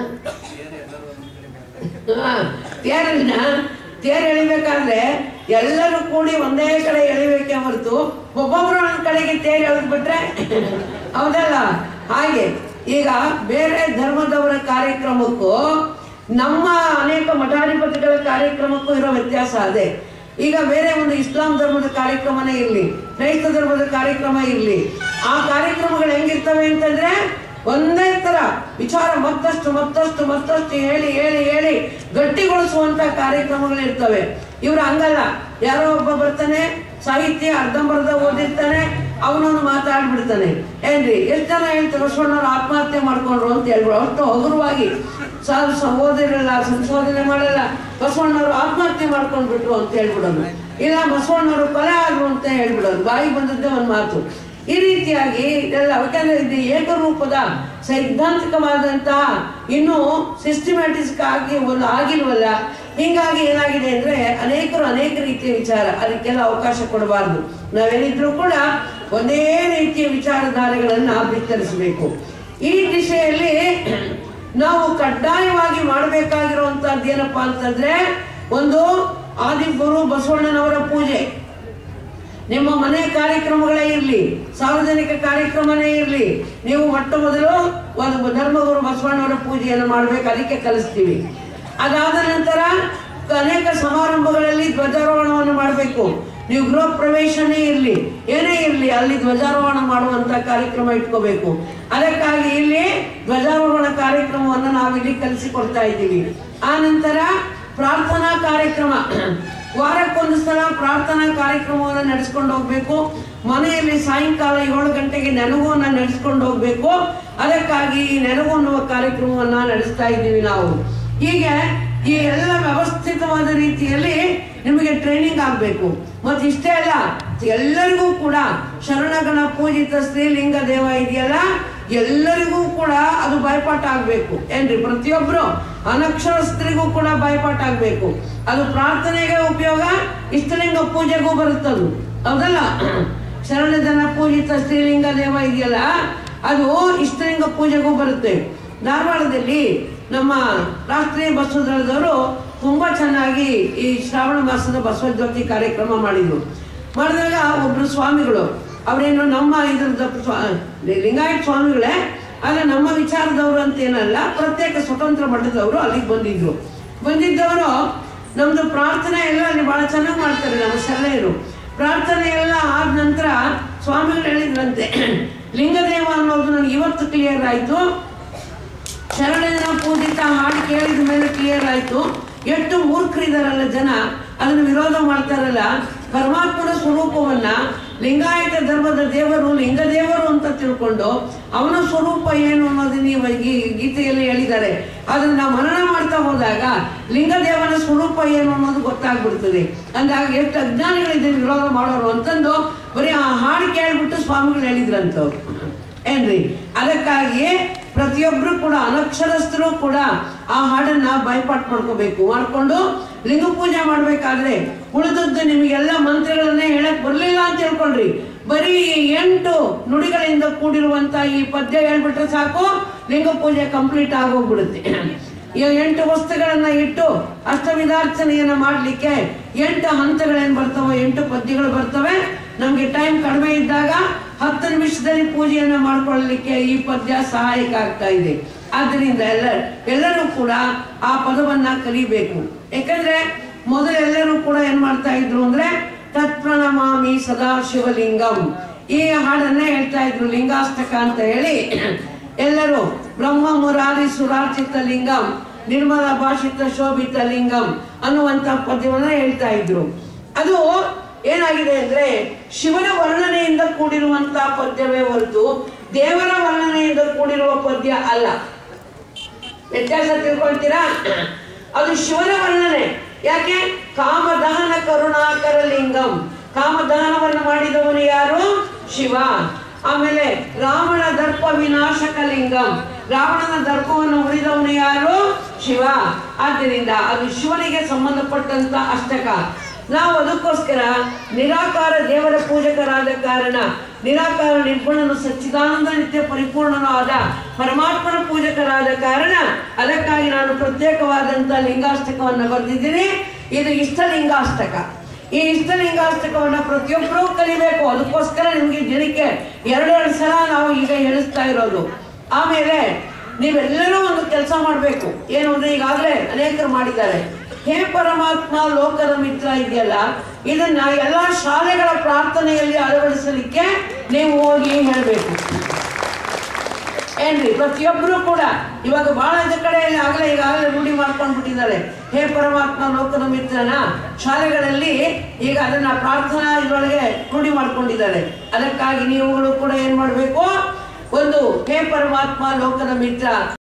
ಹಾ, ತೇರನ್ನ ತೇರು ಎಳಿಬೇಕಾದ್ರೆ ಎಲ್ಲರೂ ಕೂಡಿ ಒಂದೇ ಕಡೆ ಎಳಿಬೇಕೆ ಹೊರತು ಒಬ್ಬೊಬ್ರು ಒಂದ್ ಕಡೆಗೆ ತೇರು ಎಳೆದು ಬಿಟ್ರೆ ಹೌದಲ್ಲ ಹಾಗೆ ಈಗ ಬೇರೆ ಧರ್ಮದವರ ಕಾರ್ಯಕ್ರಮಕ್ಕೂ ನಮ್ಮ ಅನೇಕ ಮಠಾಧಿಪತಿಗಳ ಕಾರ್ಯಕ್ರಮಕ್ಕೂ ಇರೋ ವ್ಯತ್ಯಾಸ ಅದೇ ಈಗ ಬೇರೆ ಒಂದು ಇಸ್ಲಾಂ ಧರ್ಮದ ಕಾರ್ಯಕ್ರಮನೇ ಇರಲಿ ಕ್ರೈಸ್ತ ಧರ್ಮದ ಕಾರ್ಯಕ್ರಮ ಇರಲಿ ಆ ಕಾರ್ಯಕ್ರಮಗಳು ಹೆಂಗಿರ್ತವೆ ಅಂತಂದ್ರೆ ಒಂದೇ ತರ ವಿಚಾರ ಮತ್ತಷ್ಟು ಮತ್ತಷ್ಟು ಮತ್ತಷ್ಟು ಹೇಳಿ ಹೇಳಿ ಹೇಳಿ ಗಟ್ಟಿಗೊಳಿಸುವಂತ ಕಾರ್ಯಕ್ರಮಗಳು ಇರ್ತವೆ ಇವ್ರು ಹಂಗಲ್ಲ ಯಾರೋ ಒಬ್ಬ ಬರ್ತಾನೆ ಸಾಹಿತ್ಯ ಅರ್ಧಂಬರ್ಧ ಓದಿರ್ತಾನೆ ಅವನೊಂದು ಮಾತಾಡ್ಬಿಡ್ತಾನೆ ಏನ್ರಿ ಎಷ್ಟು ಜನ ಹೇಳ್ತಾರೆ ಬಸವಣ್ಣವ್ರು ಆತ್ಮಹತ್ಯೆ ಮಾಡ್ಕೊಂಡ್ರು ಅಂತ ಹೇಳ್ಬಿಡು ಅಷ್ಟು ಹಗುರವಾಗಿ ಸಾಲು ಸ- ಓದಿರಲ್ಲ ಸಂಶೋಧನೆ ಮಾಡಲ್ಲ ಬಸವಣ್ಣವರು ಆತ್ಮಹತ್ಯೆ ಮಾಡ್ಕೊಂಡ್ಬಿಟ್ರು ಅಂತ ಹೇಳ್ಬಿಡೋದು ಇಲ್ಲ ಬಸವಣ್ಣವರು ಕೊಲೆ ಆದ್ರು ಅಂತ ಹೇಳ್ಬಿಡೋದು ಬಾಯಿ ಬಂದದ್ದೇ ಒಂದು ಮಾತು ಈ ರೀತಿಯಾಗಿ ಇದೆಲ್ಲ ಯಾಕಂದ್ರೆ ಇದು ಏಕರೂಪದ ಸೈದ್ಧಾಂತಿಕವಾದಂತಹ ಇನ್ನೂ ಸಿಸ್ಟಮ್ಯಾಟಿಕ್ ಆಗಿ ಒಂದು ಆಗಿಲ್ವಲ್ಲ ಹಿಂಗಾಗಿ ಏನಾಗಿದೆ ಅಂದ್ರೆ ಅನೇಕರು ಅನೇಕ ರೀತಿಯ ವಿಚಾರ ಅದಕ್ಕೆಲ್ಲ ಅವಕಾಶ ಕೊಡಬಾರ್ದು ನಾವೇನಿದ್ರು ಕೂಡ ಒಂದೇ ರೀತಿಯ ವಿಚಾರಧಾರೆಗಳನ್ನ ಬಿತ್ತರಿಸಬೇಕು ಈ ದಿಶೆಯಲ್ಲಿ ನಾವು ಕಡ್ಡಾಯವಾಗಿ ಮಾಡಬೇಕಾಗಿರುವಂತಹದ್ದು ಏನಪ್ಪಾ ಅಂತಂದ್ರೆ ಒಂದು ಆದಿಗುರು ಬಸವಣ್ಣನವರ ಪೂಜೆ ನಿಮ್ಮ ಮನೆ ಕಾರ್ಯಕ್ರಮಗಳೇ ಇರಲಿ ಸಾರ್ವಜನಿಕ ಕಾರ್ಯಕ್ರಮನೇ ಇರಲಿ ನೀವು ಮೊಟ್ಟ ಮೊದಲು ಒಂದು ಧರ್ಮಗುರು ಬಸವಣ್ಣವರ ಪೂಜೆಯನ್ನು ಮಾಡಬೇಕು ಅದಕ್ಕೆ ಕಲಿಸ್ತೀವಿ ಅದಾದ ನಂತರ ಅನೇಕ ಸಮಾರಂಭಗಳಲ್ಲಿ ಧ್ವಜಾರೋಹಣವನ್ನು ಮಾಡಬೇಕು ನೀವು ಗೃಹ ಪ್ರವೇಶನೇ ಇರಲಿ ಏನೇ ಇರಲಿ ಅಲ್ಲಿ ಧ್ವಜಾರೋಹಣ ಮಾಡುವಂತ ಕಾರ್ಯಕ್ರಮ ಇಟ್ಕೋಬೇಕು ಅದಕ್ಕಾಗಿ ಇಲ್ಲಿ ಧ್ವಜಾರೋಹಣ ಕಾರ್ಯಕ್ರಮವನ್ನು ನಾವಿಲ್ಲಿ ಕಲಿಸಿಕೊಡ್ತಾ ಇದ್ದೀವಿ ಆ ನಂತರ ಪ್ರಾರ್ಥನಾ ಕಾರ್ಯಕ್ರಮ ವಾರಕ್ಕೊಂದು ಸಲ ಪ್ರಾರ್ಥನಾ ಕಾರ್ಯಕ್ರಮವನ್ನು ನಡೆಸ್ಕೊಂಡು ಹೋಗ್ಬೇಕು ಮನೆಯಲ್ಲಿ ಸಾಯಂಕಾಲ ಏಳು ಗಂಟೆಗೆ ನೆನಗುವನ್ನ ನಡೆಸ್ಕೊಂಡು ಹೋಗ್ಬೇಕು ಅದಕ್ಕಾಗಿ ಈ ನೆನಗು ಅನ್ನುವ ಕಾರ್ಯಕ್ರಮವನ್ನ ನಡೆಸ್ತಾ ಇದ್ದೀವಿ ನಾವು ಹೀಗೆ ಈ ಎಲ್ಲ ವ್ಯವಸ್ಥಿತವಾದ ರೀತಿಯಲ್ಲಿ ನಿಮಗೆ ಟ್ರೈನಿಂಗ್ ಆಗಬೇಕು ಮತ್ತೆ ಇಷ್ಟೇ ಅಲ್ಲ ಎಲ್ಲರಿಗೂ ಕೂಡ ಶರಣಗಣ ಪೂಜಿತ ಸ್ತ್ರೀಲಿಂಗ ದೇವ ಇದೆಯಲ್ಲ ಎಲ್ಲರಿಗೂ ಕೂಡ ಅದು ಬಾಯ್ಪಾಠ ಆಗ್ಬೇಕು ಏನ್ರಿ ಪ್ರತಿಯೊಬ್ರು ಅನಕ್ಷರಸ್ಥರಿಗೂ ಕೂಡ ಬಾಯ್ಪಾಠ ಆಗ್ಬೇಕು ಅದು ಪ್ರಾರ್ಥನೆಗೆ ಉಪಯೋಗ ಇಷ್ಟಲಿಂಗ ಪೂಜೆಗೂ ಬರುತ್ತದು ಹೌದಲ್ಲ ಶರಣ ಜನ ಪೂಜಿತ ಸ್ತ್ರೀಲಿಂಗ ದೇವ ಇದೆಯಲ್ಲ ಅದು ಇಷ್ಟಲಿಂಗ ಪೂಜೆಗೂ ಬರುತ್ತೆ ಧಾರವಾಡದಲ್ಲಿ ನಮ್ಮ ರಾಷ್ಟ್ರೀಯ ಬಸವ ದಳದವರು ತುಂಬಾ ಚೆನ್ನಾಗಿ ಈ ಶ್ರಾವಣ ಮಾಸದ ಬಸವ ಜ್ಯೋತಿ ಕಾರ್ಯಕ್ರಮ ಮಾಡಿದ್ರು ಮಾಡಿದಾಗ ಒಬ್ರು ಸ್ವಾಮಿಗಳು ಅವರೇನು ನಮ್ಮ ಇದ್ರದ ಸ್ವಾ- ಲಿಂಗಾಯತ ಸ್ವಾಮಿಗಳೇ ಆದ್ರೆ ನಮ್ಮ ವಿಚಾರದವರು ಅಂತ ಏನಲ್ಲ ಪ್ರತ್ಯೇಕ ಸ್ವತಂತ್ರ ಮಠದವರು ಅಲ್ಲಿಗೆ ಬಂದಿದ್ರು ಬಂದಿದ್ದವರು ನಮ್ದು ಪ್ರಾರ್ಥನೆ ಎಲ್ಲ ಅಲ್ಲಿ ಬಹಳ ಚೆನ್ನಾಗಿ ಮಾಡ್ತಾರೆ ನಮ್ಮ ಶರಣೆಯರು ಪ್ರಾರ್ಥನೆ ಎಲ್ಲ ಆದ ನಂತರ ಸ್ವಾಮಿಗಳು ಹೇಳಿದ್ರಂತೆ ಲಿಂಗದೇವ ಅನ್ನೋದು ನನಗೆ ಇವತ್ತು ಕ್ಲಿಯರ್ ಆಯ್ತು ಶರಣನ ಪೂಜಿತ ಹಾಡು ಕೇಳಿದ ಮೇಲೆ ಕ್ಲಿಯರ್ ಆಯ್ತು ಎಷ್ಟು ಮೂರ್ಖರಿದಾರಲ್ಲ ಜನ ಅದನ್ನು ವಿರೋಧ ಮಾಡ್ತಾರಲ್ಲ ಪರಮಾತ್ಮನ ಸ್ವರೂಪವನ್ನ ಲಿಂಗಾಯತ ಧರ್ಮದ ದೇವರು ಲಿಂಗದೇವರು ಅಂತ ತಿಳ್ಕೊಂಡು ಅವನ ಸ್ವರೂಪ ಏನು ಅನ್ನೋದನ್ನ ಈ ಈ ಗೀತೆಯಲ್ಲಿ ಹೇಳಿದ್ದಾರೆ ಅದನ್ನ ನಾವು ಮನನ ಮಾಡ್ತಾ ಹೋದಾಗ ಲಿಂಗದೇವನ ಸ್ವರೂಪ ಏನು ಅನ್ನೋದು ಗೊತ್ತಾಗ್ಬಿಡ್ತದೆ ಅಂದಾಗ ಎಷ್ಟು ಅಜ್ಞಾನಿಗಳಿದ್ದೀವಿ ವಿರೋಧ ಮಾಡೋರು ಅಂತಂದು ಬರೀ ಆ ಹಾಡು ಕೇಳ್ಬಿಟ್ಟು ಸ್ವಾಮಿಗಳು ಹೇಳಿದ್ರಂತವ್ರು ಏನ್ರಿ ಅದಕ್ಕಾಗಿ ಪ್ರತಿಯೊಬ್ರು ಕೂಡ ಅನಕ್ಷರಸ್ಥರು ಕೂಡ ಆ ಹಾಡನ್ನ ಬೈಪಾಟ್ ಮಾಡ್ಕೋಬೇಕು ಮಾಡ್ಕೊಂಡು ಲಿಂಗ ಪೂಜೆ ಮಾಡ್ಬೇಕಾದ್ರೆ ಉಳಿದದ್ದು ನಿಮಗೆಲ್ಲ ಮಂತ್ರಗಳನ್ನೇ ಹೇಳಕ್ ಬರ್ಲಿಲ್ಲ ಅಂತ ಹೇಳ್ಕೊಳ್ರಿ ಬರೀ ಎಂಟು ನುಡಿಗಳಿಂದ ಕೂಡಿರುವಂತ ಈ ಪದ್ಯ ಹೇಳ್ಬಿಟ್ರೆ ಸಾಕು ಲಿಂಗ ಪೂಜೆ ಕಂಪ್ಲೀಟ್ ಆಗೋಗ್ಬಿಡುತ್ತೆ ಈ ಎಂಟು ವಸ್ತುಗಳನ್ನ ಇಟ್ಟು ಅಷ್ಟವಿಧಾರ್ಚನೆಯನ್ನ ಮಾಡ್ಲಿಕ್ಕೆ ಎಂಟು ಹಂತಗಳೇನ್ ಬರ್ತವೆ ಎಂಟು ಪದ್ಯಗಳು ಬರ್ತವೆ ನಮ್ಗೆ ಟೈಮ್ ಕಡಿಮೆ ಇದ್ದಾಗ ಹತ್ತು ನಿಮಿಷದಲ್ಲಿ ಪೂಜೆಯನ್ನ ಮಾಡ್ಕೊಳ್ಳಲಿಕ್ಕೆ ಈ ಪದ್ಯ ಸಹಾಯಕ ಆಗ್ತಾ ಇದೆ ಆದ್ದರಿಂದ ಎಲ್ಲ ಎಲ್ಲರೂ ಕೂಡ ಆ ಪದವನ್ನ ಕಲಿಬೇಕು ಯಾಕಂದ್ರೆ ಮೊದಲು ಎಲ್ಲರೂ ಕೂಡ ಏನ್ ಮಾಡ್ತಾ ಇದ್ರು ಅಂದ್ರೆ ತತ್ಪ್ರಣಮ ನಮಾಮಿ ಸದಾ ಶಿವಲಿಂಗಂ ಈ ಹಾಡನ್ನ ಹೇಳ್ತಾ ಇದ್ರು ಲಿಂಗಾಷ್ಟಕ ಅಂತ ಹೇಳಿ ಎಲ್ಲರೂ ಬ್ರಹ್ಮ ಮುರಾರಿ ಸುರಾರ್ಚಿತ ಲಿಂಗಂ ನಿರ್ಮಲ ಭಾಷಿತ ಶೋಭಿತ ಲಿಂಗಂ ಅನ್ನುವಂತ ಪದ್ಯವನ್ನ ಹೇಳ್ತಾ ಇದ್ರು ಅದು ಏನಾಗಿದೆ ಅಂದ್ರೆ ಶಿವನ ವರ್ಣನೆಯಿಂದ ಕೂಡಿರುವಂತ ಪದ್ಯವೇ ಹೊರತು ದೇವರ ವರ್ಣನೆಯಿಂದ ಕೂಡಿರುವ ಪದ್ಯ ಅಲ್ಲ ವ್ಯತ್ಯಾಸ ತಿಳ್ಕೊಳ್ತೀರಾ ಅದು ಶಿವನ ವರ್ಣನೆ ಯಾಕೆ ಕಾಮದಹನ ಕರುಣಾಕರ ಲಿಂಗಂ ಕಾಮದಹನವನ್ನು ಮಾಡಿದವನು ಯಾರು ಶಿವ ಆಮೇಲೆ ರಾವಣ ದರ್ಪ ವಿನಾಶಕ ಲಿಂಗಂ ರಾವಣನ ದರ್ಪವನ್ನು ಉಳಿದವನು ಯಾರು ಶಿವ ಆದ್ದರಿಂದ ಅದು ಶಿವನಿಗೆ ಸಂಬಂಧಪಟ್ಟಂತ ಅಷ್ಟಕ ನಾವು ಅದಕ್ಕೋಸ್ಕರ ನಿರಾಕಾರ ದೇವರ ಪೂಜಕರಾದ ಕಾರಣ ನಿರಾಕಾರ ನಿರ್ಗುಣನು ಸಚ್ಚಿದಾನಂದ ನಿತ್ಯ ಪರಿಪೂರ್ಣನೂ ಆದ ಪರಮಾತ್ಮನ ಪೂಜಕರಾದ ಕಾರಣ ಅದಕ್ಕಾಗಿ ನಾನು ಪ್ರತ್ಯೇಕವಾದಂತ ಲಿಂಗಾಷ್ಟಕವನ್ನು ಬರೆದಿದ್ದೀನಿ ಇದು ಇಷ್ಟಲಿಂಗಾಷ್ಟಕ ಈ ಇಷ್ಟಲಿಂಗಾಷ್ಟಕವನ್ನು ಪ್ರತಿಯೊಬ್ಬರೂ ಕಲಿಬೇಕು ಅದಕ್ಕೋಸ್ಕರ ನಿಮಗೆ ದಿನಕ್ಕೆ ಎರಡೆರಡು ಸಲ ನಾವು ಈಗ ಹೇಳಿಸ್ತಾ ಇರೋದು ಆಮೇಲೆ ನೀವೆಲ್ಲರೂ ಒಂದು ಕೆಲಸ ಮಾಡಬೇಕು ಏನು ಅಂದ್ರೆ ಈಗಾಗಲೇ ಅನೇಕರು ಮಾಡಿದ್ದಾರೆ ಹೇ ಪರಮಾತ್ಮ ಲೋಕದ ಮಿತ್ರ ಇದೆಯಲ್ಲ ಇದನ್ನ ಎಲ್ಲಾ ಶಾಲೆಗಳ ಪ್ರಾರ್ಥನೆಯಲ್ಲಿ ಅಳವಡಿಸಲಿಕ್ಕೆ ನೀವು ಹೋಗಿ ಹೇಳಬೇಕು ಏನ್ರಿ ಪ್ರತಿಯೊಬ್ಬರು ಕೂಡ ಇವಾಗ ಬಹಳ ಕಡೆಯಲ್ಲಿ ಆಗಲೇ ಈಗಾಗಲೇ ರೂಢಿ ಮಾಡ್ಕೊಂಡು ಬಿಟ್ಟಿದ್ದಾರೆ ಹೇ ಪರಮಾತ್ಮ ಲೋಕದ ಮಿತ್ರನ ಶಾಲೆಗಳಲ್ಲಿ ಈಗ ಅದನ್ನ ಪ್ರಾರ್ಥನಾ ಇದರೊಳಗೆ ರೂಢಿ ಮಾಡ್ಕೊಂಡಿದ್ದಾರೆ ಅದಕ್ಕಾಗಿ ನೀವುಗಳು ಕೂಡ ಏನ್ ಮಾಡ್ಬೇಕು ಒಂದು ಹೇ ಪರಮಾತ್ಮ ಲೋಕದ ಮಿತ್ರ